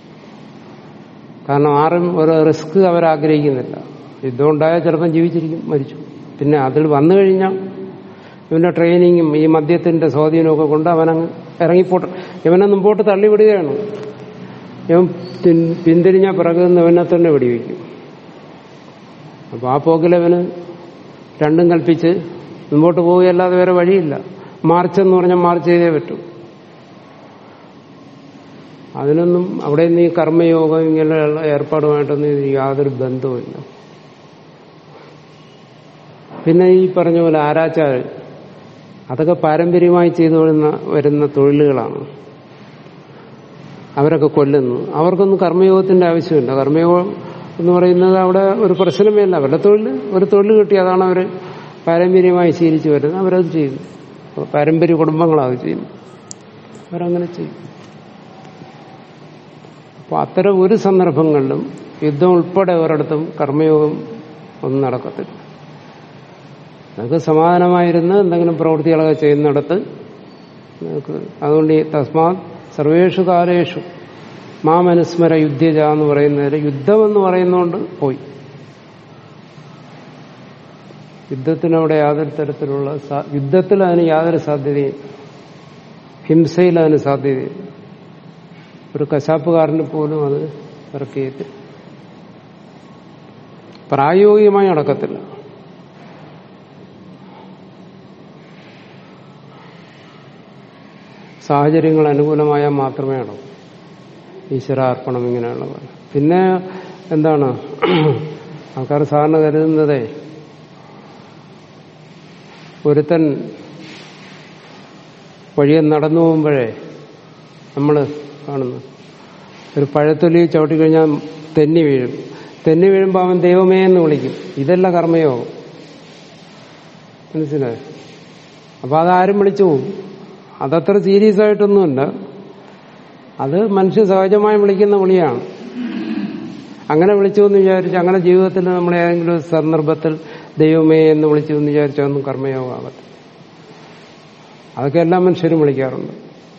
കാരണം ആരും ഒരു റിസ്ക് അവർ ആഗ്രഹിക്കുന്നില്ല യുദ്ധം ഉണ്ടായാൽ ചിലപ്പം ജീവിച്ചിരിക്കും മരിച്ചു പിന്നെ അതിൽ വന്നു കഴിഞ്ഞാൽ ഇവന്റെ ട്രെയിനിങ്ങും ഈ മദ്യത്തിന്റെ സ്വാധീനമൊക്കെ കൊണ്ട് അവനങ്ങ് ഇറങ്ങിപ്പോട്ട് ഇവനെ മുമ്പോട്ട് തള്ളിവിടുകയാണ് ഇവൻ പിൻ- പിന്തിരിഞ്ഞാൽ പിറകു നിന്ന് ഇവനെ തന്നെ വെടിവെക്കും അപ്പൊ ആ പോക്കിലവന് രണ്ടും കൽപ്പിച്ച് മുമ്പോട്ട് പോവുകയല്ലാതെ വേറെ വഴിയില്ല മാർച്ച് എന്ന് പറഞ്ഞാൽ മാർച്ച് ചെയ്തേ പറ്റൂ അതിനൊന്നും അവിടെ നിന്ന് ഈ കർമ്മയോഗം ഇങ്ങനെയുള്ള ഏർപ്പാടുമായിട്ടൊന്നും ഇതിന് യാതൊരു ബന്ധവുമില്ല പിന്നെ ഈ പറഞ്ഞ പോലെ ആരാച്ചാർ അതൊക്കെ പാരമ്പര്യമായി ചെയ്തു വരുന്ന വരുന്ന തൊഴിലുകളാണ് അവരൊക്കെ കൊല്ലുന്നു അവർക്കൊന്നും കർമ്മയോഗത്തിന്റെ ആവശ്യമില്ല കർമ്മയോഗം എന്ന് പറയുന്നത് അവിടെ ഒരു പ്രശ്നമേ അല്ല അവരുടെ തൊഴിൽ ഒരു തൊഴിൽ കിട്ടി അതാണ് അവർ പാരമ്പര്യമായി ശീലിച്ചു വരുന്നത് അവരത് ചെയ്യുന്നു അപ്പൊ പാരമ്പര്യ കുടുംബങ്ങളാണ് ചെയ്യുന്നത് അവരങ്ങനെ ചെയ്യും അപ്പോൾ അത്തരം ഒരു സന്ദർഭങ്ങളിലും യുദ്ധം ഉൾപ്പെടെ ഒരിടത്തും കർമ്മയോഗം ഒന്നും നടക്കത്തില്ല നമുക്ക് സമാധാനമായിരുന്ന് എന്തെങ്കിലും പ്രവൃത്തികളൊക്കെ ചെയ്യുന്നിടത്ത് നമുക്ക് അതുകൊണ്ട് ഈ തസ്മാത് സർവേഷു കാലേഷു മാമനുസ്മര യുദ്ധജ എന്ന് പറയുന്നതിൽ യുദ്ധം എന്ന് പറയുന്നതുകൊണ്ട് പോയി യുദ്ധത്തിനവിടെ യാതൊരു തരത്തിലുള്ള സാ- യുദ്ധത്തിൽ അതിന് യാതൊരു സാധ്യതയും ഹിംസയിൽ അതിന് സാധ്യതയില്ല ഒരു കശാപ്പുകാരന് പോലും അത് ഇറക്കിയിട്ട് പ്രായോഗികമായി നടക്കത്തില്ല സാഹചര്യങ്ങൾ അനുകൂലമായാൽ മാത്രമേ നടക്കൂ ഈശ്വരാർപ്പണം ഇങ്ങനെയുള്ള പോലെ പിന്നെ എന്താണ് ആൾക്കാർ സാധാരണ കരുതുന്നതേ ഒരുത്തൻ വഴിയെ നടന്നു പോകുമ്പോഴേ നമ്മൾ കാണുന്നു ഒരു പഴത്തൊലി ചവിട്ടിക്കഴിഞ്ഞാൽ തെന്നി വീഴും തെന്നി വീഴുമ്പോൾ അവൻ ദൈവമേ എന്ന് വിളിക്കും ഇതല്ല കർമ്മയോഗം മനസ്സിലായോ അപ്പൊ അതാരും വിളിച്ചു പോകും അതത്ര സീരിയസ് ആയിട്ടൊന്നുമല്ല അത് മനുഷ്യ സഹജമായി വിളിക്കുന്ന വിളിയാണ് അങ്ങനെ വിളിച്ചു എന്ന് വിചാരിച്ച് അങ്ങനെ ജീവിതത്തിൽ നമ്മൾ ഏതെങ്കിലും ഒരു സന്ദർഭത്തിൽ ദൈവമേ എന്ന് വിളിച്ചു എന്ന് വിചാരിച്ചൊന്നും കർമ്മയോഗമാകത്തില്ല അതൊക്കെ എല്ലാ മനുഷ്യരും വിളിക്കാറുണ്ട്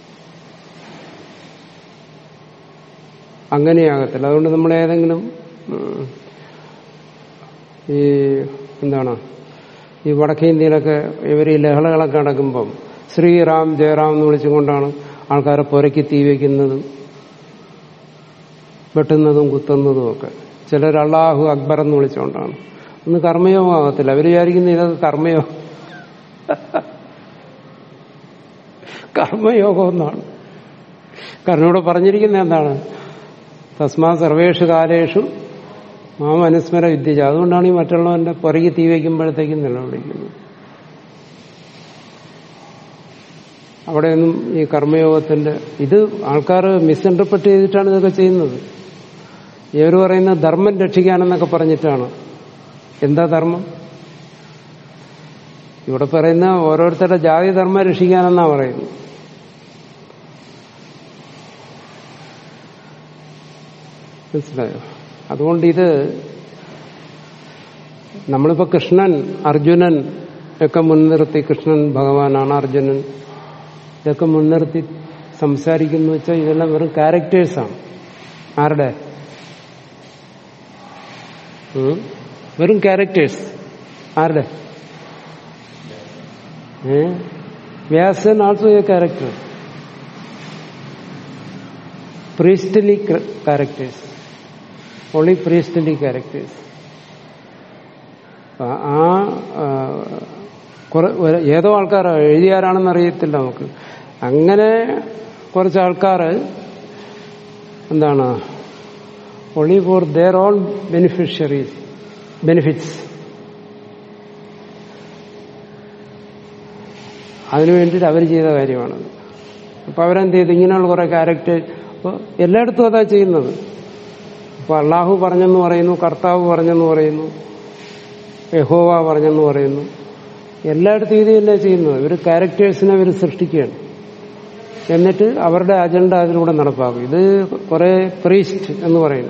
അങ്ങനെയാകത്തില്ല അതുകൊണ്ട് നമ്മൾ ഏതെങ്കിലും ഉം, ഈ എന്താണ് ഈ വടക്കേ ഇന്ത്യയിലൊക്കെ ഇവർ ഈ ലഹളകളൊക്കെ നടക്കുമ്പം ശ്രീറാം ജയറാം എന്ന് വിളിച്ചുകൊണ്ടാണ് ആൾക്കാരെ പുരയ്ക്ക് തീ വയ്ക്കുന്നതും വെട്ടുന്നതും കുത്തുന്നതും ഒക്കെ ചിലർ അള്ളാഹു അക്ബർ എന്ന് വിളിച്ചുകൊണ്ടാണ് ഒന്നും കർമ്മയോഗമാകത്തില്ല അവർ വിചാരിക്കുന്ന ഇതൊക്കെ കർമ്മയോഗം കർമ്മയോഗം എന്നാണ് കാരണം ഇവിടെ പറഞ്ഞിരിക്കുന്നത് എന്താണ് തസ്മാ സർവേഷു കാലേഷു മാം അനുസ്മര വിദ്യജ അതുകൊണ്ടാണ് ഈ മറ്റുള്ളവന്റെ പുറകെ തീ വയ്ക്കുമ്പോഴത്തേക്കും നിലവിളിക്കുന്നത് അവിടെയൊന്നും ഈ കർമ്മയോഗത്തിന്റെ ഇത് ആൾക്കാർ മിസ്ഇന്റർപ്രറ്റ് ചെയ്തിട്ടാണ് ഇതൊക്കെ ചെയ്യുന്നത് ഇവർ പറയുന്ന ധർമ്മം രക്ഷിക്കാനെന്നൊക്കെ പറഞ്ഞിട്ടാണ് എന്താ ധർമ്മം ഇവിടെ പറയുന്ന ഓരോരുത്തരുടെ ജാതി ധർമ്മം രക്ഷിക്കാനെന്നാ പറയുന്നത് മനസ്സിലായോ അതുകൊണ്ട് ഇത് നമ്മളിപ്പോ കൃഷ്ണൻ അർജുനൻ ഒക്കെ മുൻനിർത്തി കൃഷ്ണൻ ഭഗവാനാണ് അർജുനൻ ഇതൊക്കെ മുൻനിർത്തി സംസാരിക്കുന്നു വെച്ചാൽ ഇതെല്ലാം വെറും ക്യാരക്ടേഴ്സാണ് ആരുടെ ഉം? വെറും ക്യാരക്ടേഴ്സ് ആരുടെ ഏ Vyasan also a character priestly characters only priestly characters ആ ആ, കുറെ ഒരു- ഏതോ ആൾക്കാർ എഴുതിയാരാണെന്ന് അറിയത്തില്ല നമുക്ക് അങ്ങനെ കുറച്ച് ആൾക്കാർ എന്താണ് only for their own beneficiaries benefits അതിനു വേണ്ടിയിട്ട് അവർ ചെയ്ത കാര്യമാണത് അപ്പൊ അവരെന്ത് ചെയ്തു ഇങ്ങനെയുള്ള കുറെ ക്യാരക്ടർ ഇപ്പൊ എല്ലായിടത്തും അതാ ചെയ്യുന്നത് ഇപ്പൊ അള്ളാഹു പറഞ്ഞെന്ന് പറയുന്നു കർത്താവ് പറഞ്ഞെന്ന് പറയുന്നു യഹോവ പറഞ്ഞെന്ന് പറയുന്നു എല്ലായിടത്തും ഇത് തന്നെ ചെയ്യുന്നത് ഇവർ ക്യാരക്ടേഴ്സിനെ അവർ സൃഷ്ടിക്കുകയാണ് എന്നിട്ട് അവരുടെ അജണ്ട അതിലൂടെ നടപ്പാക്കും ഇത് കുറെ പ്രീസ്റ്റ് എന്ന് പറയുന്നു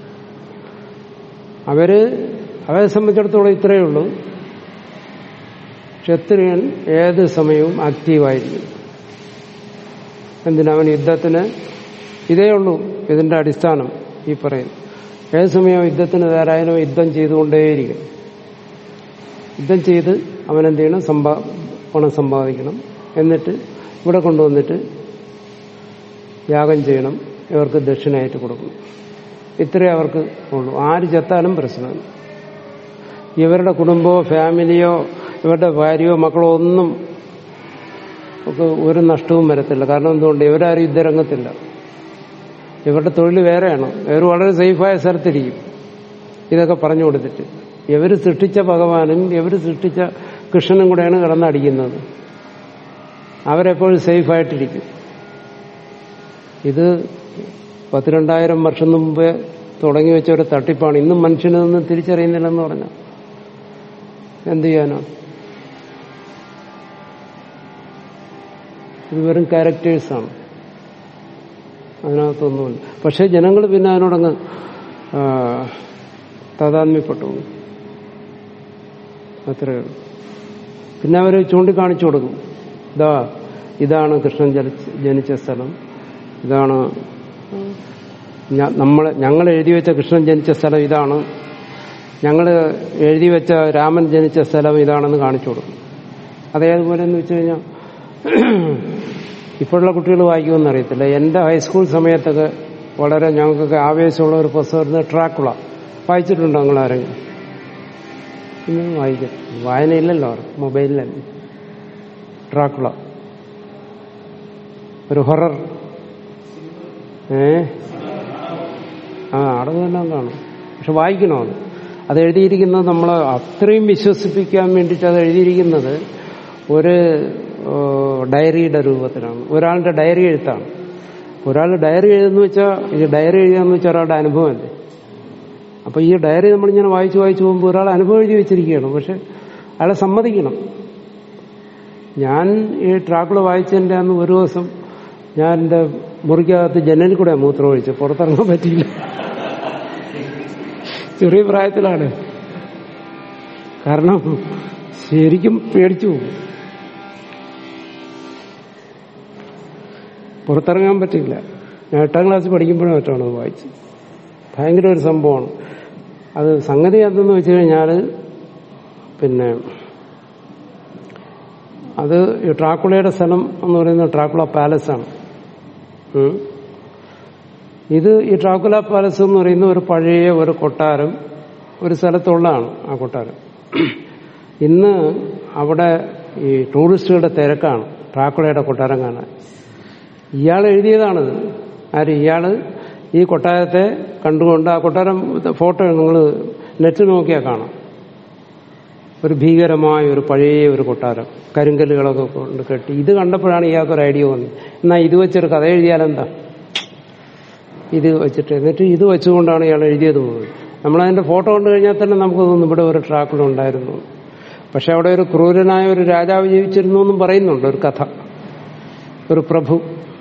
അവര് അവരെ സംബന്ധിച്ചിടത്തോളം ഇത്രയേ ഉള്ളൂ ക്ഷത്രിയൻ ഏത് സമയവും ആക്റ്റീവായിരിക്കും എന്തിനവൻ യുദ്ധത്തിന് ഇതേ ഉള്ളൂ ഇതിന്റെ അടിസ്ഥാനം ഈ പറയുന്നു ഏത് സമയവും യുദ്ധത്തിന് തയ്യാറായാലും യുദ്ധം ചെയ്തുകൊണ്ടേയിരിക്കും യുദ്ധം ചെയ്ത് അവൻ എന്ത് ചെയ്യണം സമ്പാ പണം സമ്പാദിക്കണം എന്നിട്ട് ഇവിടെ കൊണ്ടുവന്നിട്ട് യാഗം ചെയ്യണം ഇവർക്ക് ദക്ഷിണയായിട്ട് കൊടുക്കണം ഇത്രേ അവർക്ക് ഉള്ളൂ ആര് ചത്താലും പ്രശ്നമാണ് ഇവരുടെ കുടുംബമോ ഫാമിലിയോ ഇവരുടെ ഭാര്യയോ മക്കളോ ഒന്നും ഒക്കെ ഒരു നഷ്ടവും വരത്തില്ല കാരണം എന്തുകൊണ്ട് ഇവരാരും യുദ്ധരംഗത്തില്ല ഇവരുടെ തൊഴിൽ വേറെയാണ് ഇവർ വളരെ സേഫായ സ്ഥലത്തിരിക്കും ഇതൊക്കെ പറഞ്ഞു കൊടുത്തിട്ട് ഇവർ സൃഷ്ടിച്ച ഭഗവാനും ഇവർ സൃഷ്ടിച്ച കൃഷ്ണനും കൂടെയാണ് കിടന്നടിക്കുന്നത് അവരെപ്പോഴും സേഫായിട്ടിരിക്കും ഇത് പത്തിരണ്ടായിരം വർഷം മുമ്പേ തുടങ്ങി വെച്ച ഒരു തട്ടിപ്പാണ് ഇന്നും മനുഷ്യനൊന്നും തിരിച്ചറിയുന്നില്ലെന്ന് പറഞ്ഞ എന്ത് ചെയ്യാനോ ഇത് വെറും ക്യാരക്ടേഴ്സാണ് അതിനകത്തൊന്നുമില്ല പക്ഷെ ജനങ്ങൾ പിന്നെ അതിനോടങ്ങ് ആ, താതാത്മ്യപ്പെട്ടു പോകും. അത്രയേ ഉള്ളൂ പിന്നെ അവർ ചൂണ്ടിക്കാണിച്ചു കൊടുക്കും ഇതാ ഇതാണ് കൃഷ്ണൻ ജനിച്ച ജനിച്ച സ്ഥലം ഇതാണ് നമ്മൾ ഞങ്ങൾ എഴുതി വെച്ച കൃഷ്ണൻ ജനിച്ച സ്ഥലം ഇതാണ് ഞങ്ങൾ എഴുതി വെച്ച രാമൻ ജനിച്ച സ്ഥലം ഇതാണെന്ന് കാണിച്ചു കൊടുക്കും അതേതുപോലെ എന്ന് വെച്ച് കഴിഞ്ഞാൽ ഇപ്പോഴുള്ള കുട്ടികൾ വായിക്കുമെന്ന് അറിയത്തില്ല എൻ്റെ ഹൈസ്കൂൾ സമയത്തൊക്കെ വളരെ ഞങ്ങൾക്കൊക്കെ ആവേശമുള്ള ഒരു പുസ്തകമായിരുന്നു ട്രാക്കുള വായിച്ചിട്ടുണ്ടോ നിങ്ങൾ ആരെങ്കിലും ഇന്നും വായിക്കും വായനയില്ലല്ലോ അവർക്ക് മൊബൈലിലല്ലേ ട്രാക്കുള ഒരു ഹൊറർ ഏ ആ നാടകമെല്ലാം കാണും പക്ഷെ വായിക്കണോ അത് അത് എഴുതിയിരിക്കുന്നത് നമ്മൾ അത്രയും വിശ്വസിപ്പിക്കാൻ വേണ്ടിയിട്ട് അത് എഴുതിയിരിക്കുന്നത് ഒരു ഏ, ഡയറിയുടെ രൂപത്തിലാണ് ഒരാളുടെ ഡയറി എഴുത്താണ് ഒരാൾ ഡയറി എഴുതുന്ന വെച്ചാൽ ഈ ഡയറി എഴുതാന്ന് വെച്ചാൽ ഒരാളുടെ അനുഭവമല്ലേ അപ്പൊ ഈ ഡയറി നമ്മളിങ്ങനെ വായിച്ചു വായിച്ചു പോകുമ്പോൾ ഒരാൾ അനുഭവം എഴുതി വെച്ചിരിക്കുകയാണ് പക്ഷെ അയാളെ സമ്മതിക്കണം ഞാൻ ഈ ട്രാക്കുള വായിച്ചതിൻ്റെ അന്ന് ഒരു ദിവസം ഞാൻ എൻ്റെ മുറിക്കകത്ത് ജനലിൽ കൂടെ മൂത്രം ഒഴിച്ചു പുറത്തിറങ്ങാൻ പറ്റിയില്ല ചെറിയ പ്രായത്തിലാണ് കാരണം ശരിക്കും പേടിച്ചു പോകും പുറത്തിറങ്ങാൻ പറ്റില്ല ഞാൻ എട്ടാം ക്ലാസ്സിൽ പഠിക്കുമ്പോഴും മറ്റാണ് അത് വായിച്ചത് ഭയങ്കര ഒരു സംഭവമാണ് അത് സംഗതി എന്തെന്ന് വെച്ച് കഴിഞ്ഞാൽ പിന്നെ അത് ഈ ട്രാക്കുളയുടെ സ്ഥലം എന്ന് പറയുന്നത് ട്രാക്കുള പാലസാണ് ഉം. ഇത് ഈ ട്രാക്കുല പാലസ് എന്ന് പറയുന്ന ഒരു പഴയ ഒരു കൊട്ടാരം ഒരു സ്ഥലത്തുള്ളതാണ് ആ കൊട്ടാരം ഇന്ന് അവിടെ ഈ ടൂറിസ്റ്റുകളുടെ തിരക്കാണ് ട്രാക്കുളയുടെ കൊട്ടാരം കാണാൻ ഇയാൾ എഴുതിയതാണിത് ആര് ഇയാള് ഈ കൊട്ടാരത്തെ കണ്ടുകൊണ്ട് ആ കൊട്ടാരം ഫോട്ടോ നിങ്ങൾ നെറ്റ് നോക്കിയാൽ കാണാം ഒരു ഭീകരമായ ഒരു പഴയ ഒരു കൊട്ടാരം കരിങ്കല്ലുകളൊക്കെ കൊണ്ട് കെട്ടി ഇത് കണ്ടപ്പോഴാണ് ഇയാൾക്ക് ഒരു ഐഡിയ വന്നത് എന്നാ ഇത് വെച്ചൊരു കഥ എഴുതിയാലെന്താ ഇത് വെച്ചിട്ട് എന്നിട്ട് ഇത് വെച്ചുകൊണ്ടാണ് ഇയാൾ എഴുതിയത് പോയത് നമ്മളതിന്റെ ഫോട്ടോ കണ്ടു കഴിഞ്ഞാൽ തന്നെ നമുക്ക് തോന്നും ഇവിടെ ഒരു ട്രാക്കിലുണ്ടായിരുന്നു പക്ഷെ അവിടെ ഒരു ക്രൂരനായ ഒരു രാജാവ് ജീവിച്ചിരുന്നു എന്നും പറയുന്നുണ്ട് ഒരു കഥ ഒരു പ്രഭു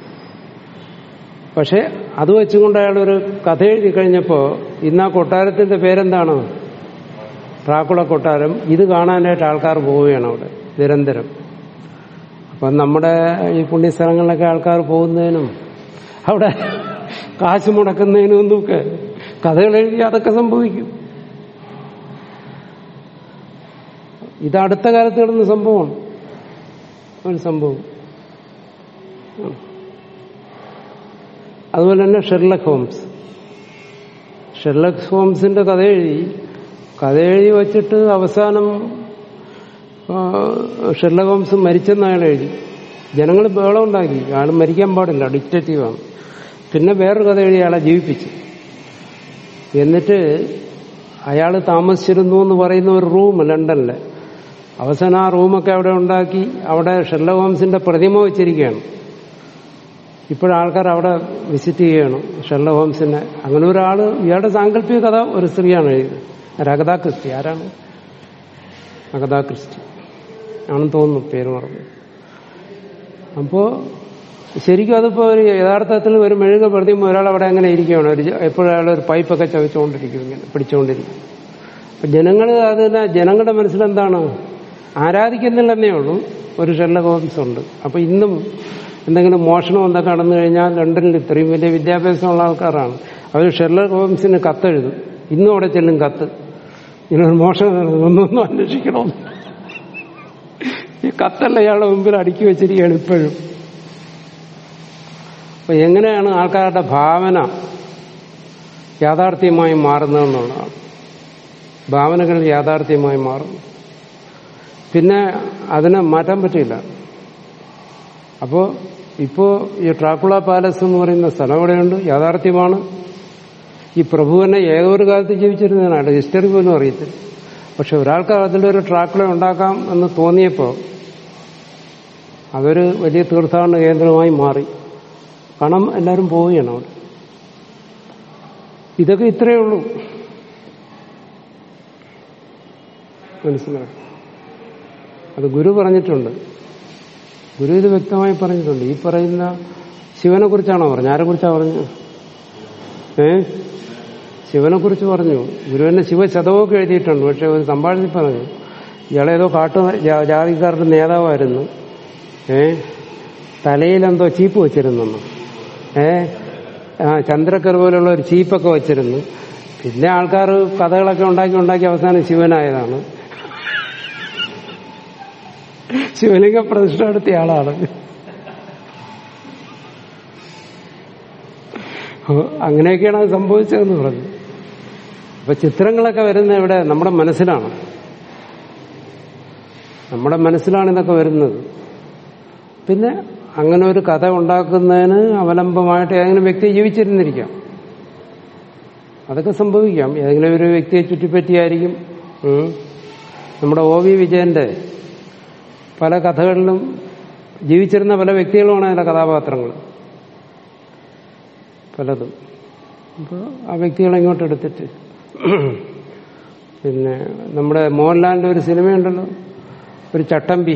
പക്ഷെ അത് വെച്ചുകൊണ്ട് അയാൾ ഒരു കഥ എഴുതി കഴിഞ്ഞപ്പോൾ ഇന്ന് ആ കൊട്ടാരത്തിന്റെ പേരെന്താണ് ട്രാക്കുള കൊട്ടാരം ഇത് കാണാനായിട്ട് ആൾക്കാർ പോവുകയാണ് അവിടെ നിരന്തരം അപ്പം നമ്മുടെ ഈ പുണ്യസ്ഥലങ്ങളിലൊക്കെ ആൾക്കാർ പോകുന്നതിനും അവിടെ കാശ് മുടക്കുന്നതിനും ഒന്നുമൊക്കെ കഥകൾ എഴുതി അതൊക്കെ സംഭവിക്കും ഇത് അടുത്ത കാലത്ത് കിടന്ന സംഭവമാണ് ഒരു സംഭവം ഉം. അതുപോലെ തന്നെ ഷെർലക് ഹോംസ് ഷെർലക് ഹോംസിന്റെ കഥ എഴുതി കഥ എഴുതി വച്ചിട്ട് അവസാനം ആ, ഷെർലക് ഹോംസ് മരിച്ചെന്ന് അയാൾ എഴുതി ജനങ്ങൾ ബഹളം ഉണ്ടാക്കി അയാൾ മരിക്കാൻ പാടില്ല ഡിക്റ്റേറ്റീവാണ് പിന്നെ വേറൊരു കഥ എഴുതി അയാളെ ജീവിപ്പിച്ചു എന്നിട്ട് അയാൾ താമസിച്ചിരുന്നു എന്ന് പറയുന്ന ഒരു റൂം ലണ്ടനിലെ അവസാനം ആ റൂമൊക്കെ അവിടെ ഉണ്ടാക്കി അവിടെ ഷെർലക് ഹോംസിന്റെ പ്രതിമ വെച്ചിരിക്കുകയാണ് ഇപ്പോഴാൾക്കാർ അവിടെ വിസിറ്റ് ചെയ്യണം ഷെർലക് ഹോംസിനെ അങ്ങനെ ഒരാൾ ഇയാളുടെ സാങ്കല്പിക കഥ ഒരു സ്ത്രീയാണ് എഴുതിയത് അഗതാ ക്രിസ്റ്റി ആരാണ് അഗതാ ക്രിസ്റ്റി ആണെന്ന് തോന്നുന്നു പേര് മറന്നു അപ്പോ ശരിക്കും അതിപ്പോ ഒരു യഥാർത്ഥത്തിൽ ഒരു മെഴുക പ്രതിമ ഒരാൾ അവിടെ അങ്ങനെ ഇരിക്കുകയാണ് ഒരു എപ്പോഴും അയാൾ ഒരു പൈപ്പൊക്കെ ചവച്ചുകൊണ്ടിരിക്കും ഇങ്ങനെ പിടിച്ചുകൊണ്ടിരിക്കും അപ്പൊ ജനങ്ങൾ അതിന് ജനങ്ങളുടെ മനസ്സിലെന്താണ് ആരാധിക്കുന്നില്ലെന്നേ ഉള്ളൂ ഒരു ഷെർലക് ഹോംസ് ഉണ്ട് അപ്പൊ ഇന്നും എന്തെങ്കിലും മോഷണം എന്തൊക്കെ നടന്നു കഴിഞ്ഞാൽ ലണ്ടനിൽ ഇത്രയും വലിയ വിദ്യാഭ്യാസമുള്ള ആൾക്കാരാണ് അവർ ഷെർലക് ഹോംസിന് കത്തെഴുതും ഇന്നും അവിടെ ചെല്ലും കത്ത് ഇങ്ങനൊരു മോഷണം നടന്നു ഒന്നൊന്നും അന്വേഷിക്കണമെന്ന് ഈ കത്തല്ല ഇയാളുടെ മുമ്പിൽ അടുക്കി വെച്ചിരിക്കുകയാണ് ഇപ്പോഴും അപ്പൊ എങ്ങനെയാണ് ആൾക്കാരുടെ ഭാവന യാഥാർത്ഥ്യമായി മാറുന്നതെന്നുള്ളതാണ് ഭാവനകൾ യാഥാർത്ഥ്യമായി മാറുന്നു പിന്നെ അതിനെ മാറ്റാൻ പറ്റില്ല അപ്പോ ഇപ്പോ ഈ ട്രാക്കുള പാലസ് എന്ന് പറയുന്ന സ്ഥലം എവിടെയുണ്ട് യാഥാർത്ഥ്യമാണ് ഈ പ്രഭു തന്നെ ഏതൊരു കാലത്ത് ജീവിച്ചിരുന്നതിനാണ് ഹിസ്റ്ററി പോലും അറിയത്തില്ല പക്ഷെ ഒരാൾക്ക് അതിലൊരു ട്രാക്കുള ഉണ്ടാക്കാം എന്ന് തോന്നിയപ്പോൾ അതൊരു വലിയ തീർത്ഥാടന കേന്ദ്രമായി മാറി പണം എല്ലാവരും പോവുകയാണ് അവിടെ ഇതൊക്കെ ഇത്രയേ ഉള്ളൂ മനസ്സിലായി അത് ഗുരു പറഞ്ഞിട്ടുണ്ട് ഗുരു ഇത് വ്യക്തമായി പറഞ്ഞിട്ടുണ്ട് ഈ പറയുന്ന ശിവനെ കുറിച്ചാണോ പറഞ്ഞത് ആരെ കുറിച്ചാണ് പറഞ്ഞു ഏ ശിവനെ കുറിച്ച് പറഞ്ഞു ഗുരുവിന്റെ ശിവശതമൊക്കെ എഴുതിയിട്ടുണ്ട് പക്ഷെ ഒരു സംഭാഷണത്തിൽ പറഞ്ഞു ഇയാളേതോ കാട്ടു ജാ- ജാതിക്കാരുടെ നേതാവായിരുന്നു ഏ തലയിലെന്തോ ചീപ്പ് വെച്ചിരുന്നു ഏ ആ ചന്ദ്രക്കർ പോലുള്ള ഒരു ചീപ്പൊക്കെ വെച്ചിരുന്നു പിന്നെ ആൾക്കാർ കഥകളൊക്കെ ഉണ്ടാക്കി ഉണ്ടാക്കി അവസാനം ശിവനായതാണ് ശിവലിംഗ പ്രതിഷ്ഠ നടത്തിയ ആളാണ് അപ്പൊ അങ്ങനെയൊക്കെയാണ് അത് സംഭവിച്ചതെന്ന് പറഞ്ഞു അപ്പൊ ചിത്രങ്ങളൊക്കെ വരുന്നത് ഇവിടെ നമ്മുടെ മനസ്സിലാണ് നമ്മുടെ മനസ്സിലാണ് ഇതൊക്കെ വരുന്നത് പിന്നെ അങ്ങനെ ഒരു കഥ ഉണ്ടാക്കുന്നതിന് അവലംബമായിട്ട് ഏതെങ്കിലും വ്യക്തി ജീവിച്ചിരുന്നിരിക്കാം അതൊക്കെ സംഭവിക്കാം ഏതെങ്കിലും ഒരു വ്യക്തിയെ ചുറ്റിപ്പറ്റിയായിരിക്കും ഉം. നമ്മുടെ ഒ വി വിജയന്റെ പല കഥകളിലും ജീവിച്ചിരുന്ന പല വ്യക്തികളുമാണ് അതിലെ കഥാപാത്രങ്ങൾ പലതും അപ്പോൾ ആ വ്യക്തികളെ ഇങ്ങോട്ട് എടുത്തിട്ട് പിന്നെ നമ്മുടെ മോഹൻലാലിന്റെ ഒരു സിനിമയുണ്ടല്ലോ ഒരു ചട്ടമ്പി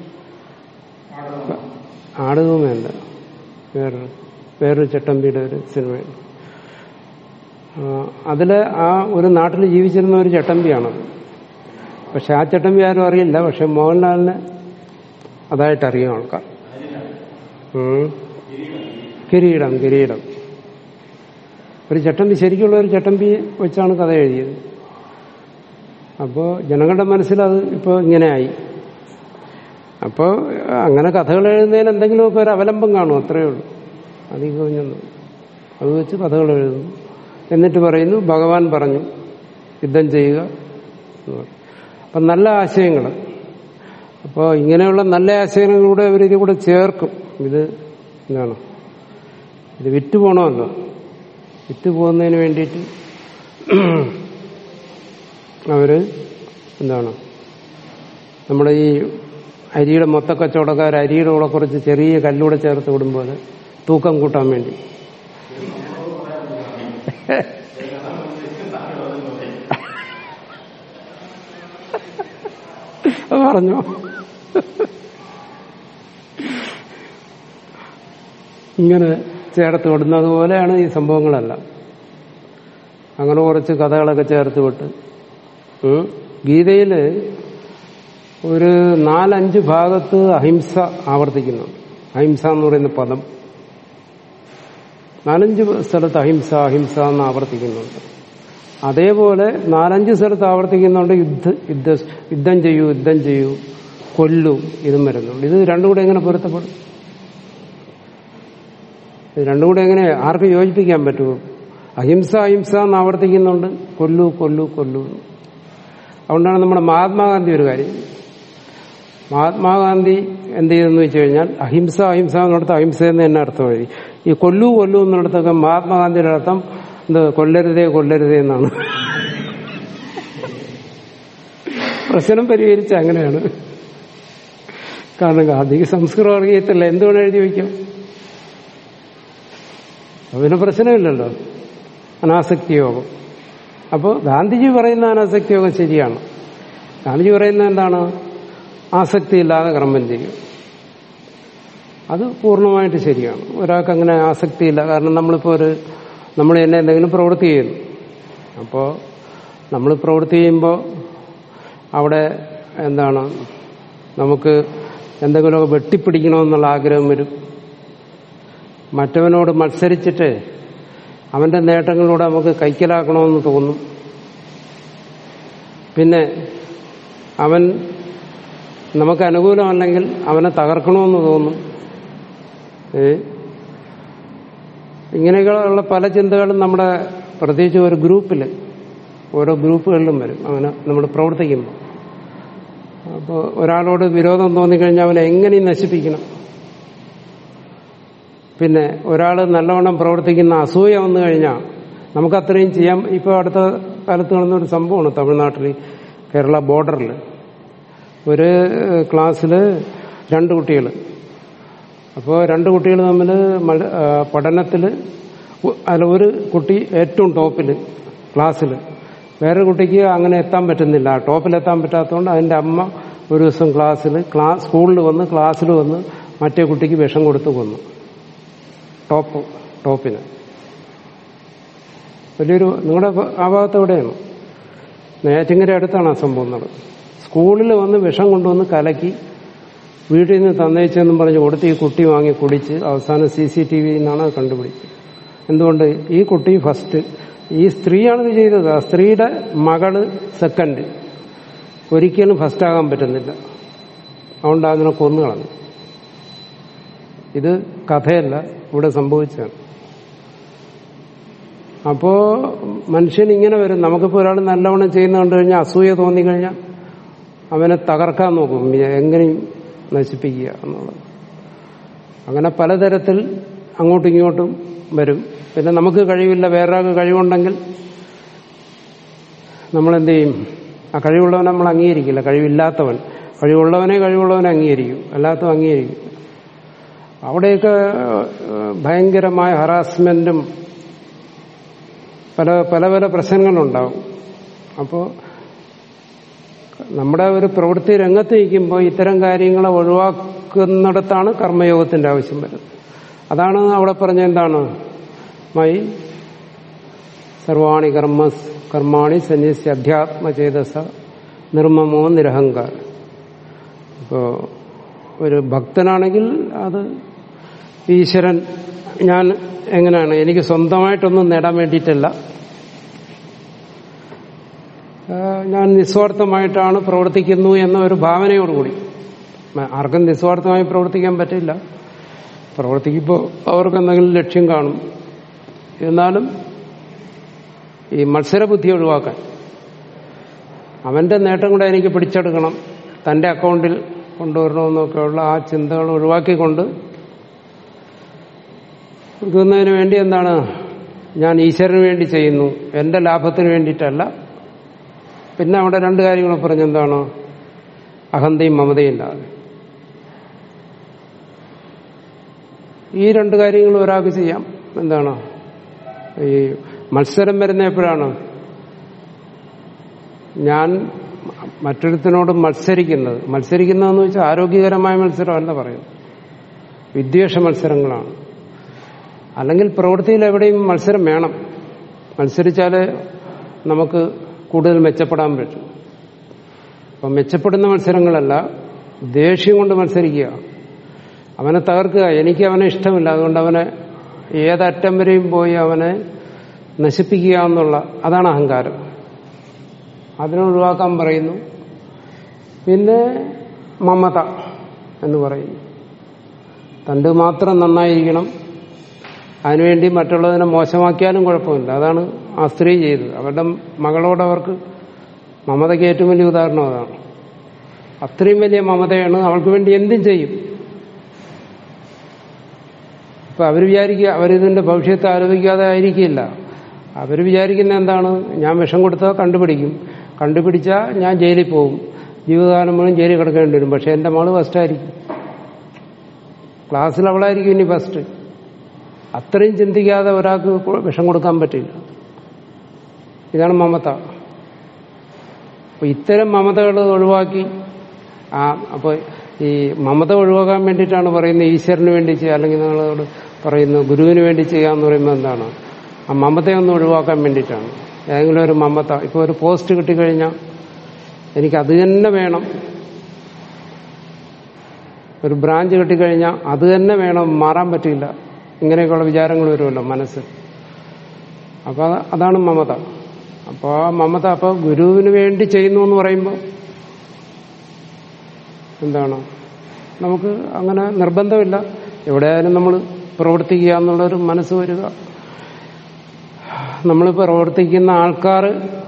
ആടുകയുമല്ല വേറൊരു വേറൊരു ചട്ടമ്പിയുടെ ഒരു സിനിമയുണ്ട് ആ, അതില് ആ ഒരു നാട്ടിൽ ജീവിച്ചിരുന്ന ഒരു ചട്ടമ്പിയാണത് പക്ഷെ ആ ചട്ടമ്പി ആരും അറിയില്ല പക്ഷെ മോഹൻലാലിന് അതായിട്ട് അറിയും ആൾക്കാർ ഉം. കിരീടം കിരീടം ഒരു ചട്ടമ്പി ശരിക്കുള്ള ഒരു ചട്ടമ്പി വെച്ചാണ് കഥ എഴുതിയത് അപ്പോൾ ജനങ്ങളുടെ മനസ്സിൽ അത് ഇപ്പോൾ ഇങ്ങനെയായി അപ്പോൾ അങ്ങനെ കഥകൾ എഴുതുന്നതിന് എന്തെങ്കിലുമൊക്കെ ഒരു അവലംബം കാണും അത്രയേ ഉള്ളൂ അധികം കഴിഞ്ഞൊന്നും അത് വെച്ച് കഥകൾ എഴുതുന്നു എന്നിട്ട് പറയുന്നു ഭഗവാൻ പറഞ്ഞു യുദ്ധം ചെയ്യുക എന്ന് പറയും. അപ്പം നല്ല ആശയങ്ങൾ അപ്പോൾ ഇങ്ങനെയുള്ള നല്ല ആശയങ്ങളിലൂടെ അവർ ഇത് കൂടെ ചേർക്കും ഇത് എന്താണ് ഇത് വിറ്റ് പോകണമല്ലോ വിറ്റ് പോകുന്നതിന് വേണ്ടിയിട്ട് അവര് എന്താണ് നമ്മുടെ ഈ അരിയുടെ മൊത്ത കച്ചവടക്കാർ അരിയുടെ കൂടെ കുറച്ച് ചെറിയ കല്ലൂടെ ചേർത്ത് വിടുമ്പോൾ തൂക്കം കൂട്ടാൻ വേണ്ടി അത് പറഞ്ഞോ ഇങ്ങനെ ചേർത്ത് വിടുന്നത് പോലെയാണ് ഈ സംഭവങ്ങളെല്ലാം അങ്ങനെ കുറച്ച് കഥകളൊക്കെ ചേർത്ത് വിട്ട് ഉം. ഗീതയില് ഒരു നാലഞ്ച് ഭാഗത്ത് അഹിംസ ആവർത്തിക്കുന്നുണ്ട് അഹിംസ എന്ന് പറയുന്ന പദം നാലഞ്ച് സ്ഥലത്ത് അഹിംസ അഹിംസ എന്ന് ആവർത്തിക്കുന്നുണ്ട് അതേപോലെ നാലഞ്ച് സ്ഥലത്ത് ആവർത്തിക്കുന്നുണ്ട് യുദ്ധ യുദ്ധ യുദ്ധം ചെയ്യൂ യുദ്ധം ചെയ്യൂ കൊല്ലൂ ഇതും വരുന്നുണ്ട് ഇത് രണ്ടും കൂടെ എങ്ങനെ പൊരുത്തപ്പെടും ഇത് രണ്ടും കൂടെ എങ്ങനെ ആർക്ക് യോജിപ്പിക്കാൻ പറ്റുമോ അഹിംസ അഹിംസ എന്ന് ആവർത്തിക്കുന്നുണ്ട് കൊല്ലു കൊല്ലു കൊല്ലു എന്ന്. അതുകൊണ്ടാണ് നമ്മുടെ മഹാത്മാഗാന്ധി ഒരു കാര്യം മഹാത്മാഗാന്ധി എന്ത് ചെയ്തെന്ന് വെച്ച് കഴിഞ്ഞാൽ അഹിംസ അഹിംസ എന്നിടത്ത് അഹിംസ എന്ന് തന്നെ അർത്ഥം എഴുതി ഈ കൊല്ലു കൊല്ലു എന്നിടത്തൊക്കെ മഹാത്മാഗാന്ധിയുടെ അർത്ഥം എന്ത് കൊല്ലരുതേ കൊല്ലരുതേ എന്നാണ് പ്രശ്നം പരിഹരിച്ച അങ്ങനെയാണ് കാരണം ഗാന്ധിക്ക് സംസ്കൃതം അറിയത്തില്ല എന്തുകൊണ്ട് എഴുതി വയ്ക്കും അതിന് പ്രശ്നമില്ലല്ലോ അനാസക്തി യോഗം അപ്പോൾ ഗാന്ധിജി പറയുന്ന അനാസക്തി യോഗം ശരിയാണ് ഗാന്ധിജി പറയുന്നത് എന്താണ് ആസക്തിയില്ലാതെ കർമ്മം ചെയ്യും അത് പൂർണ്ണമായിട്ട് ശരിയാണ് ഒരാൾക്ക് അങ്ങനെ ആസക്തിയില്ല കാരണം നമ്മളിപ്പോൾ ഒരു നമ്മൾ തന്നെ എന്തെങ്കിലും പ്രവൃത്തി ചെയ്യുന്നു അപ്പോൾ നമ്മൾ പ്രവൃത്തി ചെയ്യുമ്പോൾ അവിടെ എന്താണ് നമുക്ക് എന്തെങ്കിലുമൊക്കെ വെട്ടിപ്പിടിക്കണമെന്നുള്ള ആഗ്രഹം വരും മറ്റവനോട് മത്സരിച്ചിട്ട് അവന്റെ നേട്ടങ്ങളിലൂടെ നമുക്ക് കൈക്കലാക്കണമെന്ന് തോന്നും പിന്നെ അവൻ നമുക്ക് അനുകൂലമല്ലെങ്കിൽ അവനെ തകർക്കണമെന്ന് തോന്നും ഏ ഇങ്ങനെയൊക്കെയുള്ള പല ചിന്തകളും നമ്മുടെ പ്രത്യേകിച്ച് ഒരു ഗ്രൂപ്പിൽ ഓരോ ഗ്രൂപ്പുകളിലും വരും അങ്ങനെ നമ്മൾ പ്രവർത്തിക്കുമ്പോൾ അപ്പോൾ ഒരാളോട് വിരോധം തോന്നിക്കഴിഞ്ഞാൽ അവനെ എങ്ങനെ നശിപ്പിക്കണം പിന്നെ ഒരാൾ നല്ലവണ്ണം പ്രവർത്തിക്കുന്ന അസൂയ വന്നു കഴിഞ്ഞാൽ നമുക്ക് അത്രയും ചെയ്യാം ഇപ്പോൾ അടുത്ത കാലത്ത് നടന്ന ഒരു സംഭവമാണ് തമിഴ്നാട്ടിൽ കേരള ബോർഡറിൽ ഒരു ക്ലാസ്സിൽ രണ്ട് കുട്ടികൾ അപ്പോൾ രണ്ട് കുട്ടികൾ തമ്മിൽ പഠനത്തിൽ അല്ല ഒരു കുട്ടി ഏറ്റവും ടോപ്പിൽ ക്ലാസ്സിൽ വേറെ കുട്ടിക്ക് അങ്ങനെ എത്താൻ പറ്റുന്നില്ല ടോപ്പിലെത്താൻ പറ്റാത്തതുകൊണ്ട് അതിൻ്റെ അമ്മ ഒരു ദിവസം ക്ലാസ്സിൽ ക്ലാസ് സ്കൂളിൽ വന്ന് ക്ലാസ്സിൽ വന്ന് മറ്റേ കുട്ടിക്ക് വിഷം കൊടുത്ത് കൊന്നു ടോപ്പ് ടോപ്പിന് വലിയൊരു നിങ്ങളുടെ ആ ഭാഗത്ത് എവിടെയാണ് നെയ്യാറ്റിങ്കര അടുത്താണ് ആ സംഭവം നടന്നത് സ്കൂളിൽ വന്ന് വിഷം കൊണ്ടുവന്ന് കലക്കി വീട്ടിൽ നിന്ന് തന്നയിച്ചെന്നും പറഞ്ഞ് കൊടുത്ത് ഈ കുട്ടി വാങ്ങി കുടിച്ച് അവസാനം സി സി ടി വിയിൽ നിന്നാണ് അത് കണ്ടുപിടിച്ചത് എന്തുകൊണ്ട് ഈ കുട്ടി ഫസ്റ്റ് ഈ സ്ത്രീയാണിത് ചെയ്തത് ആ സ്ത്രീയുടെ മകള് സെക്കൻഡ് ഒരിക്കലും ഫസ്റ്റ് ആകാൻ പറ്റുന്നില്ല അതുകൊണ്ട് അതിനെ കൊന്നു കളഞ്ഞു ഇത് കഥയല്ല ഇവിടെ സംഭവിച്ചതാണ് അപ്പോ മനുഷ്യൻ ഇങ്ങനെ വരും നമുക്കിപ്പോൾ ഒരാൾ നല്ലവണ്ണം ചെയ്യുന്ന കണ്ടു കഴിഞ്ഞാൽ അസൂയ തോന്നിക്കഴിഞ്ഞാൽ അവനെ തകർക്കാൻ നോക്കും എങ്ങനെയും നശിപ്പിക്കുക എന്നുള്ളത് അങ്ങനെ പലതരത്തിൽ അങ്ങോട്ടും ഇങ്ങോട്ടും വരും പിന്നെ നമുക്ക് കഴിവില്ല വേറൊരാൾക്ക് കഴിവുണ്ടെങ്കിൽ നമ്മൾ എന്ത് ചെയ്യും ആ കഴിവുള്ളവനെ നമ്മൾ അംഗീകരിക്കില്ല കഴിവില്ലാത്തവൻ കഴിവുള്ളവനെ കഴിവുള്ളവനെ അംഗീകരിക്കും അല്ലാത്തവൻ അംഗീകരിക്കും അവിടെയൊക്കെ ഭയങ്കരമായ ഹറാസ്മെന്റും പല പല പല പ്രശ്നങ്ങളുണ്ടാവും അപ്പോൾ നമ്മുടെ ഒരു പ്രവൃത്തി രംഗത്ത് നിൽക്കുമ്പോൾ ഇത്തരം കാര്യങ്ങളെ ഒഴിവാക്കുന്നിടത്താണ് കർമ്മയോഗത്തിന്റെ ആവശ്യം വരുന്നത് അതാണ് അവിടെ പറഞ്ഞ എന്താണ് മൈ സർവാണി കർമ്മ കർമാണി സന്യസ്യ അധ്യാത്മചേതസ നിർമ്മമോ നിരഹങ്കാർ ഇപ്പോ ഒരു ഭക്തനാണെങ്കിൽ അത് ഈശ്വരൻ ഞാൻ എങ്ങനെയാണ് എനിക്ക് സ്വന്തമായിട്ടൊന്നും നേടാൻ വേണ്ടിയിട്ടല്ല ഞാൻ നിസ്വാർത്ഥമായിട്ടാണ് പ്രവർത്തിക്കുന്നു എന്ന ഒരു ഭാവനയോടുകൂടി ആർക്കും നിസ്വാർത്ഥമായി പ്രവർത്തിക്കാൻ പറ്റില്ല പ്രവർത്തിക്കുമ്പോൾ അവർക്ക് എന്തെങ്കിലും ലക്ഷ്യം കാണും എന്നാലും ഈ മത്സരബുദ്ധി ഒഴിവാക്കാൻ അവന്റെ നേട്ടം കൂടെ എനിക്ക് പിടിച്ചെടുക്കണം തന്റെ അക്കൗണ്ടിൽ കൊണ്ടുവരണമെന്നൊക്കെയുള്ള ആ ചിന്തകൾ ഒഴിവാക്കിക്കൊണ്ട് കൊടുക്കുന്നതിന് വേണ്ടി എന്താണ് ഞാൻ ഈശ്വരന് വേണ്ടി ചെയ്യുന്നു എന്റെ ലാഭത്തിന് വേണ്ടിയിട്ടല്ല പിന്നെ അവിടെ രണ്ട് കാര്യങ്ങൾ പറഞ്ഞെന്താണ് അഹന്തയും മമതയും ഇല്ലാതെ ഈ രണ്ട് കാര്യങ്ങൾ ഒരാൾക്ക് ചെയ്യാം എന്താണ് ഈ മത്സരം വരുന്ന എപ്പോഴാണ് ഞാൻ മറ്റൊരുത്തിനോട് മത്സരിക്കുന്നത് മത്സരിക്കുന്നതെന്ന് വെച്ചാൽ ആരോഗ്യകരമായ മത്സരമല്ല പറയുന്നത് വിദ്വേഷ മത്സരങ്ങളാണ് അല്ലെങ്കിൽ പ്രവൃത്തിയിൽ എവിടെയും മത്സരം വേണം മത്സരിച്ചാൽ നമുക്ക് കൂടുതൽ മെച്ചപ്പെടാൻ പറ്റും അപ്പം മെച്ചപ്പെടുന്ന മത്സരങ്ങളല്ല ദേഷ്യം കൊണ്ട് മത്സരിക്കുക അവനെ തകർക്കുക എനിക്ക് അവനെ ഇഷ്ടമില്ല അതുകൊണ്ട് അവനെ ഏതറ്റം വരെയും പോയി അവനെ നശിപ്പിക്കുക എന്നുള്ള അതാണ് അഹങ്കാരം അതിനെ ഒഴിവാക്കാൻ പറയുന്നു പിന്നെ മമത എന്ന് പറയുന്നു തണ്ട് മാത്രം നന്നായിരിക്കണം അതിനുവേണ്ടി മറ്റുള്ളതിനെ മോശമാക്കിയാലും കുഴപ്പമില്ല അതാണ് ആ സ്ത്രീ ചെയ്തത് അവരുടെ മകളോട് അവർക്ക് മമതയ്ക്ക് ഏറ്റവും വലിയ ഉദാഹരണം അതാണ് അത്രയും വലിയ മമതയാണ് അവൾക്ക് വേണ്ടി എന്തും ചെയ്യും ഇപ്പൊ അവർ വിചാരിക്കുക അവരിതിന്റെ ഭവിഷ്യത്തെ ആലോചിക്കാതെ ആയിരിക്കില്ല അവർ വിചാരിക്കുന്ന എന്താണ് ഞാൻ വിഷം കൊടുത്താൽ കണ്ടുപിടിക്കും കണ്ടുപിടിച്ചാൽ ഞാൻ ജയിലിൽ പോകും ജീവിതകാലം മുഴുവൻ ജയിലിൽ കിടക്കേണ്ടി വരും പക്ഷെ എന്റെ മകള് ഫസ്റ്റായിരിക്കും ക്ലാസ്സിൽ അവളായിരിക്കും ഇനി ഫസ്റ്റ് അത്രയും ചിന്തിക്കാതെ ഒരാൾക്ക് വിഷം കൊടുക്കാൻ പറ്റില്ല ഇതാണ് മമത അപ്പൊ ഇത്തരം മമതകൾ ഒഴിവാക്കി ആ അപ്പോൾ ഈ മമത ഒഴിവാക്കാൻ വേണ്ടിയിട്ടാണ് പറയുന്നത് ഈശ്വരന് വേണ്ടി ചെയ്യുക അല്ലെങ്കിൽ നിങ്ങളോട് പറയുന്നു ഗുരുവിന് വേണ്ടി ചെയ്യാന്ന് പറയുമ്പോൾ എന്താണ് ആ മമതയൊന്നും ഒഴിവാക്കാൻ വേണ്ടിയിട്ടാണ് ഏതെങ്കിലും ഒരു മമത ഇപ്പോൾ ഒരു പോസ്റ്റ് കിട്ടിക്കഴിഞ്ഞാൽ എനിക്ക് അത് തന്നെ വേണം ഒരു ബ്രാഞ്ച് കിട്ടിക്കഴിഞ്ഞാൽ അത് തന്നെ വേണം മാറാൻ പറ്റില്ല ഇങ്ങനെയൊക്കെയുള്ള വിചാരങ്ങൾ വരുമല്ലോ മനസ്സ് അപ്പോൾ അത് അതാണ് മമത അപ്പോൾ ആ മമത അപ്പോൾ ഗുരുവിന് വേണ്ടി ചെയ്യുന്നു എന്ന് പറയുമ്പോൾ എന്താണ് നമുക്ക് അങ്ങനെ നിർബന്ധമില്ല എവിടെയായാലും നമ്മൾ പ്രവർത്തിക്കുക എന്നുള്ളൊരു മനസ്സ് വരിക നമ്മൾ പ്രവർത്തിക്കുന്ന ആൾക്കാർ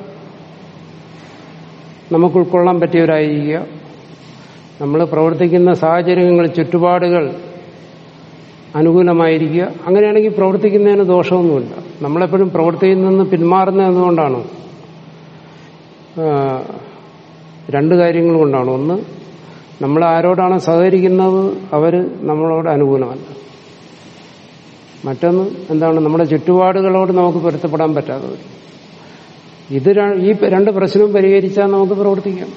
നമുക്ക് ഉൾക്കൊള്ളാൻ പറ്റിയവരായിരിക്കുക നമ്മൾ പ്രവർത്തിക്കുന്ന സാഹചര്യങ്ങൾ ചുറ്റുപാടുകൾ അനുകൂലമായിരിക്കുക അങ്ങനെയാണെങ്കിൽ പ്രവർത്തിക്കുന്നതിന് ദോഷമൊന്നുമില്ല നമ്മളെപ്പോഴും പ്രവർത്തിയിൽ നിന്ന് പിന്മാറുന്നത് എന്തുകൊണ്ടാണ് ആ, രണ്ട് കാര്യങ്ങൾ കൊണ്ടാണ് ഒന്ന് നമ്മൾ ആരോടാണ് സഹകരിക്കുന്നത് അവർ നമ്മളോട് അനുകൂലമല്ല മറ്റൊന്ന് എന്താണ് നമ്മുടെ ചുറ്റുപാടുകളോട് നമുക്ക് പൊരുത്തപ്പെടാൻ പറ്റാതെ വരും ഇത് ര- ഈ രണ്ട് പ്രശ്നവും പരിഹരിച്ചാൽ നമുക്ക് പ്രവർത്തിക്കാം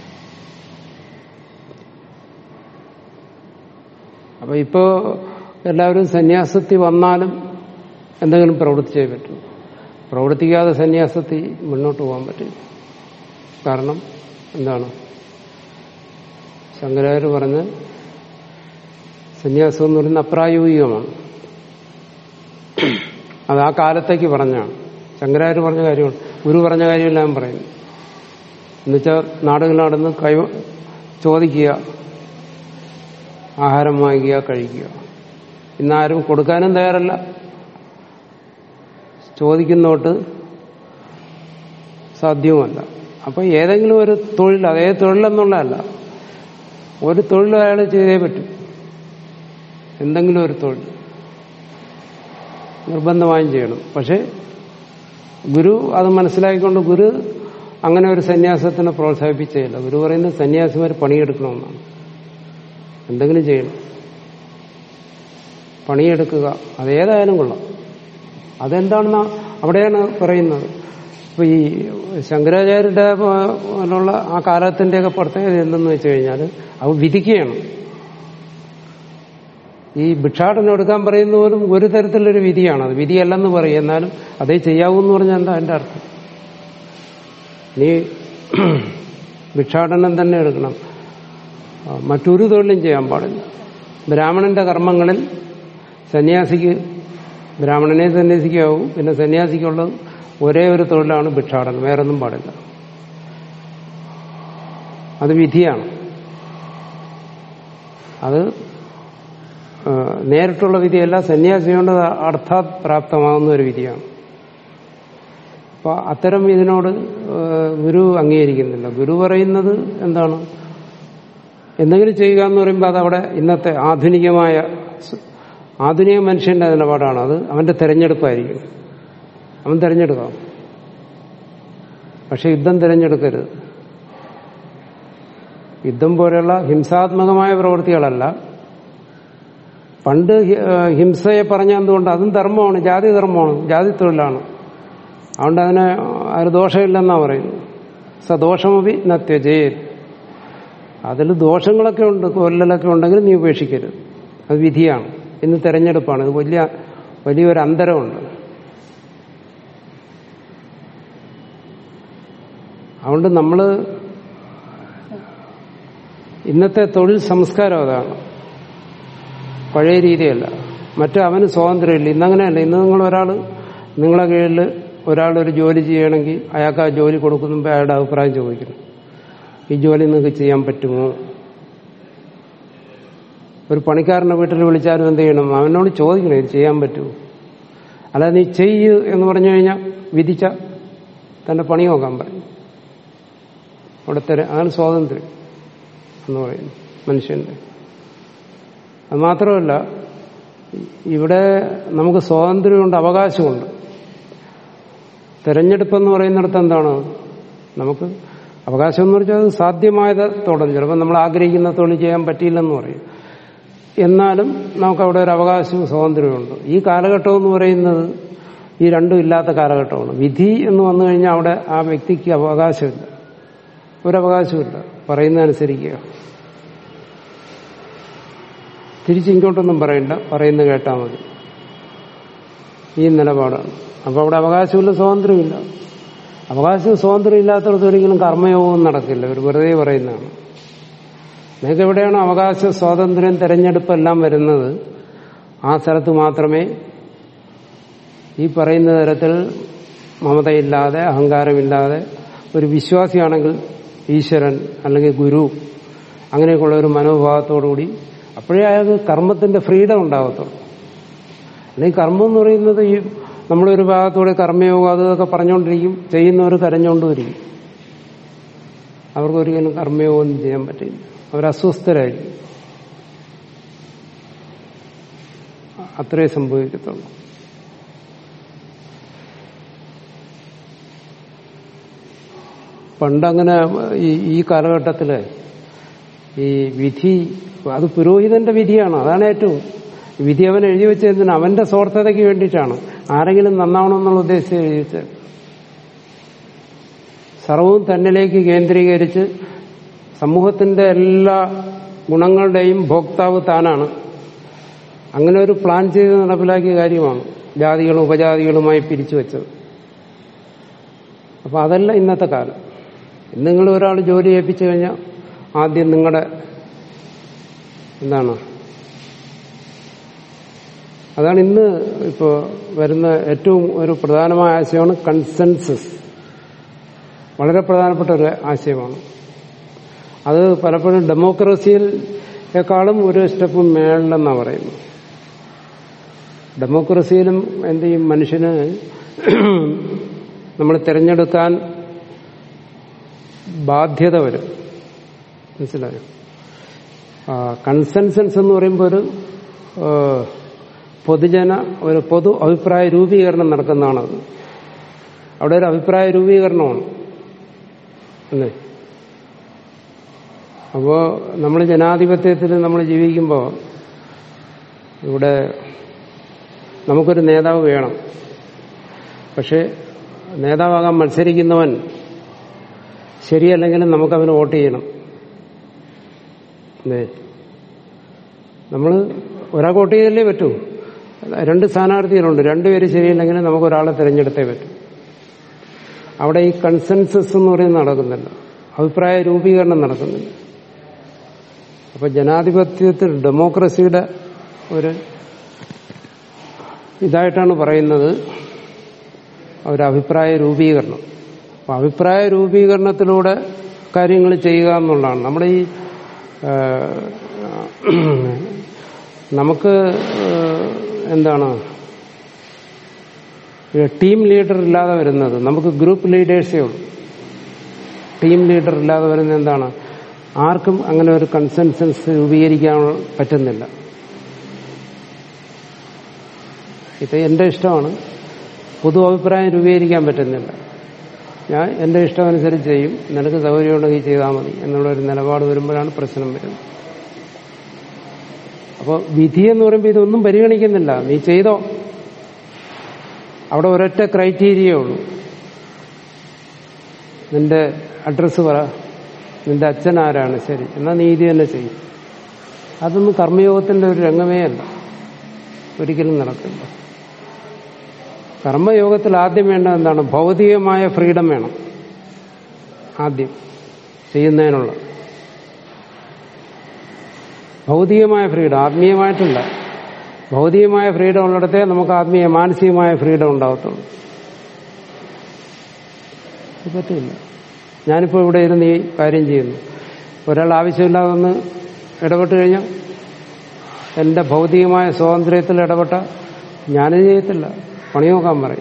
അപ്പൊ ഇപ്പോ എല്ലാവരും സന്യാസത്തിൽ വന്നാലും എന്തെങ്കിലും പ്രവർത്തിച്ചേ പറ്റൂ പ്രവർത്തിക്കാതെ സന്യാസത്തിൽ മുന്നോട്ട് പോകാൻ പറ്റില്ല കാരണം എന്താണ് ശങ്കരാചാര്യ പറഞ്ഞ് സന്യാസം എന്ന് പറയുന്നത് അപ്രായോഗികമാണ് അത് ആ കാലത്തേക്ക് പറഞ്ഞാണ് ശങ്കരാചാര്യ പറഞ്ഞ കാര്യമാണ് ഗുരു പറഞ്ഞ കാര്യമല്ല ഞാൻ പറയുന്നു എന്നുവെച്ചാൽ നാടുകൾ നടന്ന് കൈ ചോദിക്കുക ആഹാരം വാങ്ങിക്കുക കഴിക്കുക ഇന്നാരും കൊടുക്കാനും തയ്യാറല്ല ചോദിക്കുന്നോട്ട് സാധ്യവുമല്ല അപ്പൊ ഏതെങ്കിലും ഒരു തൊഴിൽ അതേ തൊഴിലെന്നുള്ളതല്ല ഒരു തൊഴിൽ അയാൾ ചെയ്തേ പറ്റും എന്തെങ്കിലും ഒരു തൊഴിൽ നിർബന്ധമായും ചെയ്യണം പക്ഷെ ഗുരു അത് മനസ്സിലാക്കിക്കൊണ്ട് ഗുരു അങ്ങനെ ഒരു സന്യാസത്തിനെ പ്രോത്സാഹിപ്പിച്ചില്ല ഗുരു പറയുന്നത് സന്യാസിമാർ പണിയെടുക്കണമെന്നാണ് എന്തെങ്കിലും ചെയ്യണം പണിയെടുക്കുക അതേതായാലും കൊള്ളാം അതെന്താണെന്ന് അവിടെയാണ് പറയുന്നത് ഇപ്പൊ ഈ ശങ്കരാചാര്യരുടെ പോലുള്ള ആ കാലത്തിന്റെയൊക്കെ പ്രത്യേകത എന്തെന്ന് വെച്ച് കഴിഞ്ഞാൽ അവ വിധിക്കുകയാണ് ഈ ഭിക്ഷാടനം എടുക്കാൻ പറയുന്ന പോലും ഒരു തരത്തിലൊരു വിധിയാണ് അത് വിധിയല്ലെന്ന് പറയും എന്നാലും അതേ ചെയ്യാവൂ എന്ന് പറഞ്ഞാൽ എന്താ എന്റെ അർത്ഥം നീ ഭിക്ഷാടനം തന്നെ എടുക്കണം ആ, മറ്റൊരു തൊഴിലും ചെയ്യാൻ പാടില്ല ബ്രാഹ്മണന്റെ കർമ്മങ്ങളിൽ സന്യാസിക്ക് ബ്രാഹ്മണനെ സന്യാസിക്കാവും പിന്നെ സന്യാസിക്കുള്ളത് ഒരേ ഒരു തൊഴിലാണ് ഭിക്ഷാടനം വേറൊന്നും പാടില്ല അത് വിധിയാണ് അത് ആ, നേരിട്ടുള്ള വിധിയല്ല സന്യാസി കൊണ്ട് അർത്ഥാത് പ്രാപ്തമാകുന്ന ഒരു വിധിയാണ് അപ്പൊ അത്തരം ഇതിനോട് ആ, ഗുരു അംഗീകരിക്കുന്നില്ല ഗുരു പറയുന്നത് എന്താണ് എന്തെങ്കിലും ചെയ്യുക എന്ന് പറയുമ്പോൾ അതവിടെ ഇന്നത്തെ ആധുനികമായ സ്- ആധുനിക മനുഷ്യന്റെ നിലപാടാണ് അത് അവന്റെ തെരഞ്ഞെടുപ്പായിരിക്കും അവൻ തിരഞ്ഞെടുക്കാം പക്ഷെ യുദ്ധം തിരഞ്ഞെടുക്കരുത് യുദ്ധം പോലെയുള്ള ഹിംസാത്മകമായ പ്രവൃത്തികളല്ല പണ്ട് ഹി- ആ, ഹിംസയെ പറഞ്ഞ എന്തുകൊണ്ട് അതും ധർമ്മമാണ് ജാതി ധർമ്മമാണ് ജാതി തൊഴിലാണ് അതുകൊണ്ട് അതിന് അതിന് ദോഷമില്ലെന്നാ പറയുന്നത് സദോഷമപി നത്യജേ അതിൽ ദോഷങ്ങളൊക്കെ ഉണ്ട് കൊല്ലലൊക്കെ ഉണ്ടെങ്കിൽ നീ ഉപേക്ഷിക്കരുത് അത് വിധിയാണ് ഇന്ന് തെരഞ്ഞെടുപ്പാണ് ഇത് വലിയ വലിയൊരു അന്തരമുണ്ട് അതുകൊണ്ട് നമ്മൾ ഇന്നത്തെ തൊഴിൽ സംസ്കാരം അതാണ് പഴയ രീതിയല്ല മറ്റു അവന് സ്വാതന്ത്ര്യമില്ല ഇന്നങ്ങനെയല്ല ഇന്ന് നിങ്ങൾ ഒരാൾ നിങ്ങളെ കീഴിൽ ഒരാളൊരു ജോലി ചെയ്യണമെങ്കിൽ അയാൾക്ക് ആ ജോലി കൊടുക്കുമ്പോൾ അയാളുടെ അഭിപ്രായം ചോദിക്കണം ഈ ജോലി നിങ്ങൾക്ക് ചെയ്യാൻ പറ്റുമോ ഒരു പണിക്കാരനെ വീട്ടിൽ വിളിച്ചാലും എന്ത് ചെയ്യണം അവനോട് ചോദിക്കണം ഇത് ചെയ്യാൻ പറ്റുമോ അല്ലാതെ നീ ചെയ്യ് എന്ന് പറഞ്ഞു കഴിഞ്ഞാൽ വിധിച്ച തന്റെ പണി നോക്കാൻ പറയും അവിടെ തര അതാണ് സ്വാതന്ത്ര്യം എന്ന് പറയുന്നു മനുഷ്യന്റെ അത് മാത്രമല്ല ഇവിടെ നമുക്ക് സ്വാതന്ത്ര്യമുണ്ട് അവകാശമുണ്ട് തെരഞ്ഞെടുപ്പെന്ന് പറയുന്നിടത്ത് എന്താണ് നമുക്ക് അവകാശം എന്ന് പറഞ്ഞാൽ അത് സാധ്യമായതോളം ചിലപ്പോൾ നമ്മൾ ആഗ്രഹിക്കുന്ന തൊഴിൽ ചെയ്യാൻ പറ്റിയില്ലെന്ന് പറയും എന്നാലും നമുക്ക് അവിടെ ഒരു അവകാശവും സ്വാതന്ത്ര്യമുണ്ട് ഈ കാലഘട്ടം എന്ന് പറയുന്നത് ഈ രണ്ടും ഇല്ലാത്ത കാലഘട്ടമാണ് വിധി എന്ന് വന്നു കഴിഞ്ഞാൽ അവിടെ ആ വ്യക്തിക്ക് അവകാശമില്ല ഒരവകാശമില്ല പറയുന്നതനുസരിക്കുക തിരിച്ചിങ്ങോട്ടൊന്നും പറയണ്ട പറയുന്നത് കേട്ടാൽ മതി ഈ നിലപാടാണ് അപ്പോൾ അവിടെ അവകാശമില്ല സ്വാതന്ത്ര്യമില്ല അവകാശവും സ്വാതന്ത്ര്യം ഇല്ലാത്തടത്ത് ഒരിക്കലും കർമ്മയോഗവും നടക്കില്ല ഒരു വെറുതെ പറയുന്നതാണ് നിങ്ങൾക്ക് എവിടെയാണോ അവകാശ സ്വാതന്ത്ര്യം തെരഞ്ഞെടുപ്പെല്ലാം വരുന്നത് ആ സ്ഥലത്ത് മാത്രമേ ഈ പറയുന്ന തരത്തിൽ മമതയില്ലാതെ അഹങ്കാരമില്ലാതെ ഒരു വിശ്വാസിയാണെങ്കിൽ ഈശ്വരൻ അല്ലെങ്കിൽ ഗുരു അങ്ങനെയൊക്കെയുള്ള ഒരു മനോഭാവത്തോടുകൂടി അപ്പോഴേ അയാൾക്ക് കർമ്മത്തിന്റെ ഫ്രീഡം ഉണ്ടാകത്തുള്ളൂ അല്ലെങ്കിൽ കർമ്മം എന്ന് പറയുന്നത് ഈ നമ്മളൊരു ഭാഗത്തൂടെ കർമ്മയോഗം അതൊക്കെ പറഞ്ഞുകൊണ്ടിരിക്കും ചെയ്യുന്നവർ കരഞ്ഞുകൊണ്ടിരിക്കും അവർക്ക് ഒരിക്കലും കർമ്മയോഗം ചെയ്യാൻ പറ്റില്ല അവർ അസ്വസ്ഥരായിരിക്കും അത്രേ സംഭവിക്കത്തുള്ളൂ പണ്ടങ്ങനെ ഈ ഈ കാലഘട്ടത്തില് ഈ വിധി അത് പുരോഹിതന്റെ വിധിയാണ് അതാണ് ഏറ്റവും വിധി അവൻ എഴുതി വെച്ചതിന് അവന്റെ സ്വാർത്ഥതയ്ക്ക് വേണ്ടിയിട്ടാണ് ആരെങ്കിലും നന്നാവണമെന്നുള്ള ഉദ്ദേശിച്ച് എഴുതി വെച്ചത് സർവവും തന്നിലേക്ക് കേന്ദ്രീകരിച്ച് സമൂഹത്തിന്റെ എല്ലാ ഗുണങ്ങളുടെയും ഭോക്താവ് താനാണ് അങ്ങനെ ഒരു പ്ലാൻ ചെയ്ത് നടപ്പിലാക്കിയ കാര്യമാണ് ജാതികളും ഉപജാതികളുമായി പിരിച്ചു വെച്ചത് അപ്പൊ അതല്ല ഇന്നത്തെ കാലം ഇന്ന് നിങ്ങൾ ഒരാൾ ജോലി ഏൽപ്പിച്ചു കഴിഞ്ഞാൽ ആദ്യം നിങ്ങളുടെ എന്താണ് അതാണ് ഇന്ന് ഇപ്പോൾ വരുന്ന ഏറ്റവും ഒരു പ്രധാനമായ ആശയമാണ് കൺസെൻസസ് വളരെ പ്രധാനപ്പെട്ട ഒരു ആശയമാണ് അത് പലപ്പോഴും ഡെമോക്രസിയിലേക്കാളും ഒരു സ്റ്റെപ്പ് മേളിലെന്നാണ് പറയുന്നത് ഡെമോക്രസിയിലും എന്ത് ചെയ്യും മനുഷ്യന് നമ്മൾ തിരഞ്ഞെടുക്കാൻ ബാധ്യത വരും മനസ്സിലായോ കൺസെൻസൻസ് എന്ന് പറയുമ്പോൾ ഒരു ആ, പൊതുജന ഒരു പൊതു അഭിപ്രായ രൂപീകരണം നടക്കുന്നതാണത് അവിടെ ഒരു അഭിപ്രായ രൂപീകരണമാണ് അല്ലേ അപ്പോ നമ്മൾ ജനാധിപത്യത്തിൽ നമ്മൾ ജീവിക്കുമ്പോൾ ഇവിടെ നമുക്കൊരു നേതാവ് വേണം പക്ഷെ നേതാവാകാൻ മത്സരിക്കുന്നവൻ ശരിയല്ലെങ്കിലും നമുക്കവന് വോട്ട് ചെയ്യണം അല്ലേ നമ്മൾ ഒരാൾ വോട്ട് ചെയ്തല്ലേ പറ്റൂ രണ്ട് സ്ഥാനാർത്ഥികളുണ്ട് രണ്ടുപേര് ശരിയല്ലെങ്കിലും നമുക്ക് ഒരാളെ തിരഞ്ഞെടുത്തേ പറ്റൂ അവിടെ ഈ കൺസെൻസസ് എന്ന് പറയുന്നത് നടക്കുന്നില്ല അഭിപ്രായ രൂപീകരണം നടക്കുന്നില്ല അപ്പൊ ജനാധിപത്യത്തിൽ ഡെമോക്രസിയുടെ ഒരു ഇതായിട്ടാണ് പറയുന്നത് ഒരു അഭിപ്രായ രൂപീകരണം അപ്പൊ അഭിപ്രായ രൂപീകരണത്തിലൂടെ കാര്യങ്ങൾ ചെയ്യുക എന്നുള്ളതാണ് നമ്മുടെ ഈ ആ, നമുക്ക് ആ, എന്താണ് ഈ ടീം ലീഡർ ഇല്ലാതെ വരുന്നത് നമുക്ക് ഗ്രൂപ്പ് ലീഡേഴ്സേ ഉള്ളൂ ടീം ലീഡർ ഇല്ലാതെ വരുന്നത് എന്താണ് ആർക്കും അങ്ങനെ ഒരു കൺസെൻസൻസ് രൂപീകരിക്കാൻ പറ്റുന്നില്ല ഇത് എന്റെ ഇഷ്ടമാണ് പൊതു അഭിപ്രായം രൂപീകരിക്കാൻ പറ്റുന്നില്ല ഞാൻ എന്റെ ഇഷ്ടമനുസരിച്ച് ചെയ്യും നിനക്ക് സൗകര്യമുണ്ടെങ്കിൽ ചെയ്താൽ മതി എന്നുള്ള ഒരു നിലപാട് വരുമ്പോഴാണ് പ്രശ്നം വരുന്നത് അപ്പോൾ വിധി എന്ന് പറയുമ്പോൾ ഇതൊന്നും പരിഗണിക്കുന്നില്ല നീ ചെയ്തോ അവിടെ ഒരൊറ്റ ക്രൈറ്റീരിയേ ഉള്ളൂ നിന്റെ അഡ്രസ്സ് പറ നിന്റെ അച്ഛൻ ആരാണ് ശരി എന്നാൽ നീതി തന്നെ ചെയ്യും അതൊന്നും കർമ്മയോഗത്തിന്റെ ഒരു രംഗമേ അല്ല ഒരിക്കലും നടക്കില്ല കർമ്മയോഗത്തിൽ ആദ്യം വേണ്ടത് എന്താണ് ഭൗതികമായ ഫ്രീഡം വേണം ആദ്യം ചെയ്യുന്നതിനുള്ള ഭൗതികമായ ഫ്രീഡം ആത്മീയമായിട്ടില്ല ഭൗതികമായ ഫ്രീഡം ഉള്ളിടത്തേ നമുക്ക് ആത്മീയ മാനസികമായ ഫ്രീഡം ഉണ്ടാകത്തുള്ളൂ ഇത് പറ്റില്ല ഞാനിപ്പോൾ ഇവിടെ ഇരുന്ന് ഈ കാര്യം ചെയ്യുന്നു ഒരാൾ ആവശ്യമില്ലാതെ ഒന്ന് ഇടപെട്ട് കഴിഞ്ഞാൽ എന്റെ ഭൗതികമായ സ്വാതന്ത്ര്യത്തിൽ ഇടപെട്ട ഞാനത് ചെയ്യത്തില്ല പണി നോക്കാൻ പറയും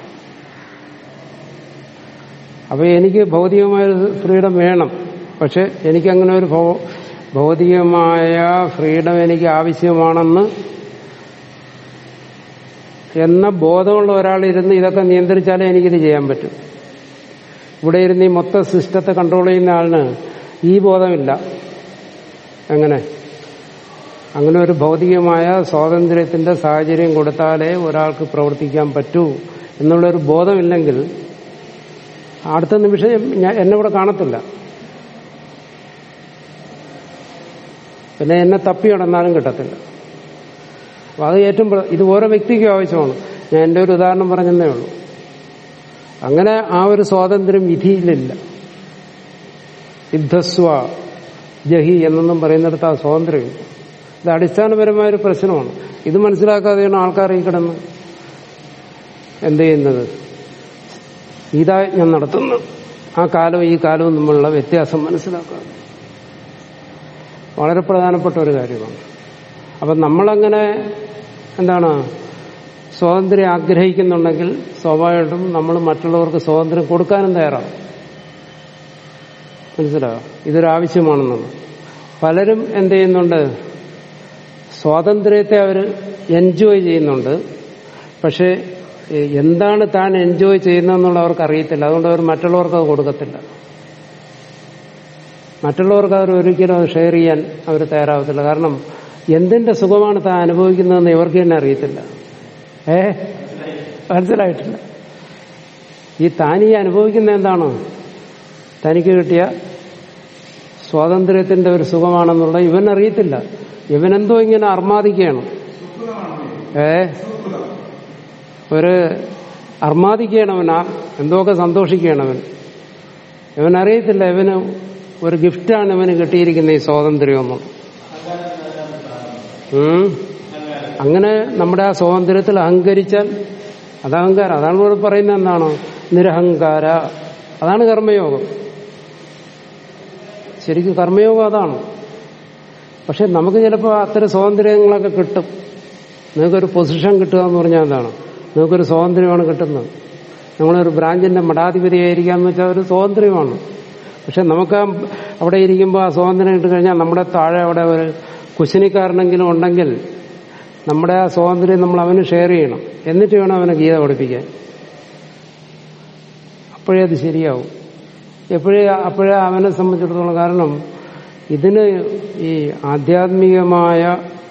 അപ്പൊ എനിക്ക് ഭൗതികമായ ഒരു ഫ്രീഡം വേണം പക്ഷെ എനിക്കങ്ങനെ ഒരു ഭൗ- ഭൗതികമായ ഫ്രീഡം എനിക്ക് ആവശ്യമാണെന്ന് എന്ന ബോധമുള്ള ഒരാൾ ഇരുന്ന് ഇതൊക്കെ നിയന്ത്രിച്ചാലേ എനിക്കിത് ചെയ്യാൻ പറ്റും ഇവിടെ ഇരുന്ന് ഈ മൊത്തം സിസ്റ്റത്തെ കൺട്രോൾ ചെയ്യുന്ന ആളിന് ഈ ബോധമില്ല എങ്ങനെ അങ്ങനെ ഒരു ഭൗതികമായ സ്വാതന്ത്ര്യത്തിന്റെ സാഹചര്യം കൊടുത്താലേ ഒരാൾക്ക് പ്രവർത്തിക്കാൻ പറ്റൂ എന്നുള്ളൊരു ബോധമില്ലെങ്കിൽ അടുത്ത നിമിഷം ഞാൻ എന്നെ ഇവിടെ കാണത്തില്ല പിന്നെ എന്നെ തപ്പി നടന്നാലും കിട്ടത്തില്ല അപ്പൊ അത് ഏറ്റവും പ്ര- ഇത് ഓരോ വ്യക്തിക്കും ആവശ്യമാണ് ഞാൻ എൻ്റെ ഒരു ഉദാഹരണം പറഞ്ഞതേ ഉള്ളൂ അങ്ങനെ ആ ഒരു സ്വാതന്ത്ര്യം വിധിയിലില്ല യുദ്ധസ്വ ജഹി എന്നൊന്നും പറയുന്നിടത്ത് ആ സ്വാതന്ത്ര്യമില്ല ഇത് അടിസ്ഥാനപരമായ ഒരു പ്രശ്നമാണ് ഇത് മനസ്സിലാക്കാതെയാണ് ആൾക്കാർ ഈ കിടന്ന് എന്ത് ചെയ്യുന്നത് ഗീതായജ്ഞം നടത്തുന്നത് ആ കാലവും ഈ കാലവും തമ്മിലുള്ള വ്യത്യാസം മനസ്സിലാക്കുക വളരെ പ്രധാനപ്പെട്ട ഒരു കാര്യമാണ് അപ്പം നമ്മളങ്ങനെ എന്താണ് സ്വാതന്ത്ര്യം ആഗ്രഹിക്കുന്നുണ്ടെങ്കിൽ സ്വാഭാവികമായിട്ടും നമ്മൾ മറ്റുള്ളവർക്ക് സ്വാതന്ത്ര്യം കൊടുക്കാനും തയ്യാറാണ് മനസ്സിലാവും ഇതൊരാവശ്യമാണെന്നാണ് പലരും എന്ത് ചെയ്യുന്നുണ്ട് സ്വാതന്ത്ര്യത്തെ അവർ എൻജോയ് ചെയ്യുന്നുണ്ട് പക്ഷേ ഏ, എന്താണ് താൻ എൻജോയ് ചെയ്യുന്നതെന്നുള്ള അവർക്ക് അറിയത്തില്ല അതുകൊണ്ട് അവർ മറ്റുള്ളവർക്ക് അത് കൊടുക്കത്തില്ല മറ്റുള്ളവർക്ക് അവർ ഒരിക്കലും അത് ഷെയർ ചെയ്യാൻ അവർ തയ്യാറാവത്തില്ല കാരണം എന്തിന്റെ സുഖമാണ് താൻ അനുഭവിക്കുന്നതെന്ന് ഇവർക്ക് തന്നെ അറിയത്തില്ല ഏ മനസ്സിലായിട്ടില്ല ഈ താൻ ഈ അനുഭവിക്കുന്ന എന്താണ് തനിക്ക് കിട്ടിയ സ്വാതന്ത്ര്യത്തിന്റെ ഒരു സുഖമാണെന്നുള്ളത് ഇവൻ അറിയത്തില്ല ഇവനെന്തോ ഇങ്ങനെ അർമാദിക്കുകയാണ് ഏ ഒരു അർമാദിക്കുകയാണ് അവൻ ആ- എന്തോക്കെ സന്തോഷിക്കുകയാണ് അവൻ ഇവൻ അറിയത്തില്ല ഇവന് ഒരു ഗിഫ്റ്റാണ് ഇവന് കിട്ടിയിരിക്കുന്ന ഈ സ്വാതന്ത്ര്യമൊന്നും ഉം. അങ്ങനെ നമ്മുടെ ആ സ്വാതന്ത്ര്യത്തിൽ അഹങ്കരിച്ചാൽ അത് അഹങ്കാരം അതാണ് ഇവിടെ പറയുന്നത് എന്താണ് നിരഹങ്കാര അതാണ് കർമ്മയോഗം ശരിക്കും കർമ്മയോഗം അതാണ് പക്ഷെ നമുക്ക് ചിലപ്പോൾ അത്തരം സ്വാതന്ത്ര്യങ്ങളൊക്കെ കിട്ടും നിങ്ങൾക്കൊരു പൊസിഷൻ കിട്ടുക എന്ന് പറഞ്ഞാൽ എന്താണ് നിങ്ങൾക്കൊരു സ്വാതന്ത്ര്യമാണ് കിട്ടുന്നത് നമ്മളൊരു ബ്രാഞ്ചിന്റെ മഠാധിപതിയായിരിക്കാന്ന് വെച്ചാൽ ഒരു സ്വാതന്ത്ര്യമാണ് പക്ഷെ നമുക്ക് ആ അവിടെ ഇരിക്കുമ്പോൾ ആ സ്വാതന്ത്ര്യം കിട്ടിക്കഴിഞ്ഞാൽ നമ്മുടെ താഴെ അവിടെ ഒരു കുശിനിക്കാരനെങ്കിലും ഉണ്ടെങ്കിൽ നമ്മുടെ ആ സ്വാതന്ത്ര്യം നമ്മൾ അവന് ഷെയർ ചെയ്യണം എന്നിട്ട് വേണം അവനെ ഗീത പഠിപ്പിക്കാൻ അപ്പോഴേ അത് ശരിയാവും എപ്പോഴേ അപ്പോഴേ അവനെ സംബന്ധിച്ചിടത്തോളം കാരണം ഇതിന് ഈ ആധ്യാത്മികമായ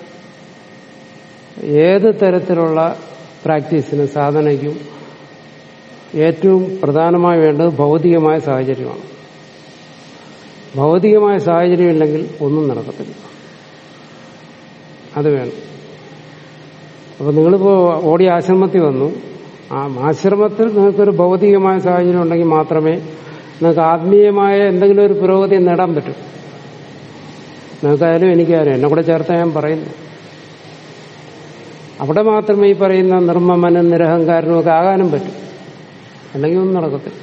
ഏത് തരത്തിലുള്ള പ്രാക്ടീസിനും സാധനയ്ക്കും ഏറ്റവും പ്രധാനമായി വേണ്ടത് ഭൗതികമായ സാഹചര്യമാണ് ഭൗതികമായ സാഹചര്യം ഇല്ലെങ്കിൽ ഒന്നും നടക്കത്തില്ല അത് വേണം അപ്പൊ നിങ്ങളിപ്പോ ഓടി ആശ്രമത്തിൽ വന്നു ആ ആശ്രമത്തിൽ നിങ്ങൾക്കൊരു ഭൗതികമായ സാഹചര്യം ഉണ്ടെങ്കിൽ മാത്രമേ നിങ്ങൾക്ക് ആത്മീയമായ എന്തെങ്കിലും ഒരു പുരോഗതി നേടാൻ പറ്റൂ നിങ്ങൾക്കായാലും എനിക്കായാലും എന്നെ കൂടെ ചേർത്ത ഞാൻ പറയുന്നു അവിടെ മാത്രമേ ഈ പറയുന്ന നിർമ്മമനും നിരഹങ്കാരനും ഒക്കെ ആകാനും പറ്റും അല്ലെങ്കിൽ ഒന്നും നടക്കത്തില്ല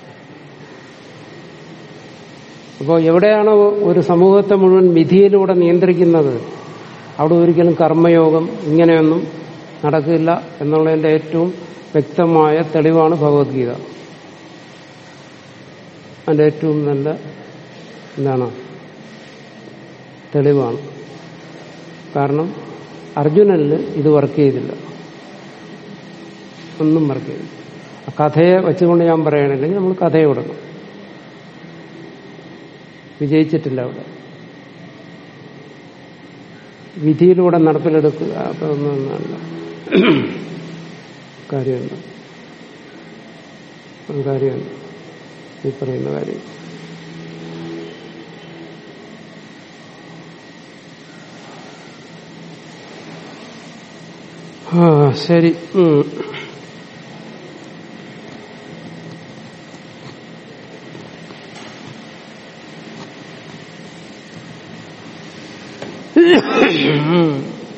അപ്പോൾ എവിടെയാണോ ഒരു സമൂഹത്തെ മുഴുവൻ വിധിയിലൂടെ നിയന്ത്രിക്കുന്നത് അവിടെ ഒരിക്കലും കർമ്മയോഗം ഇങ്ങനെയൊന്നും നടക്കില്ല എന്നുള്ളതിന്റെ ഏറ്റവും വ്യക്തമായ തെളിവാണ് ഭഗവത്ഗീത അതിന്റെ ഏറ്റവും നല്ല എന്താണ് തെളിവാണ് കാരണം അർജുനനിൽ ഇത് വർക്ക് ചെയ്തില്ല ഒന്നും വർക്ക് ചെയ്തില്ല ആ കഥയെ വെച്ചുകൊണ്ട് ഞാൻ പറയണില്ലെങ്കിൽ നമ്മൾ കഥയെ വിടണം വിജയിച്ചിട്ടില്ല അവിടെ വിധിയിലൂടെ നടപ്പിലെടുക്കുക അതൊന്നല്ല കാര്യമല്ല ഒരു കാര്യമല്ല ഈ പറയുന്ന കാര്യം ആ ശരി ഉം. ഉം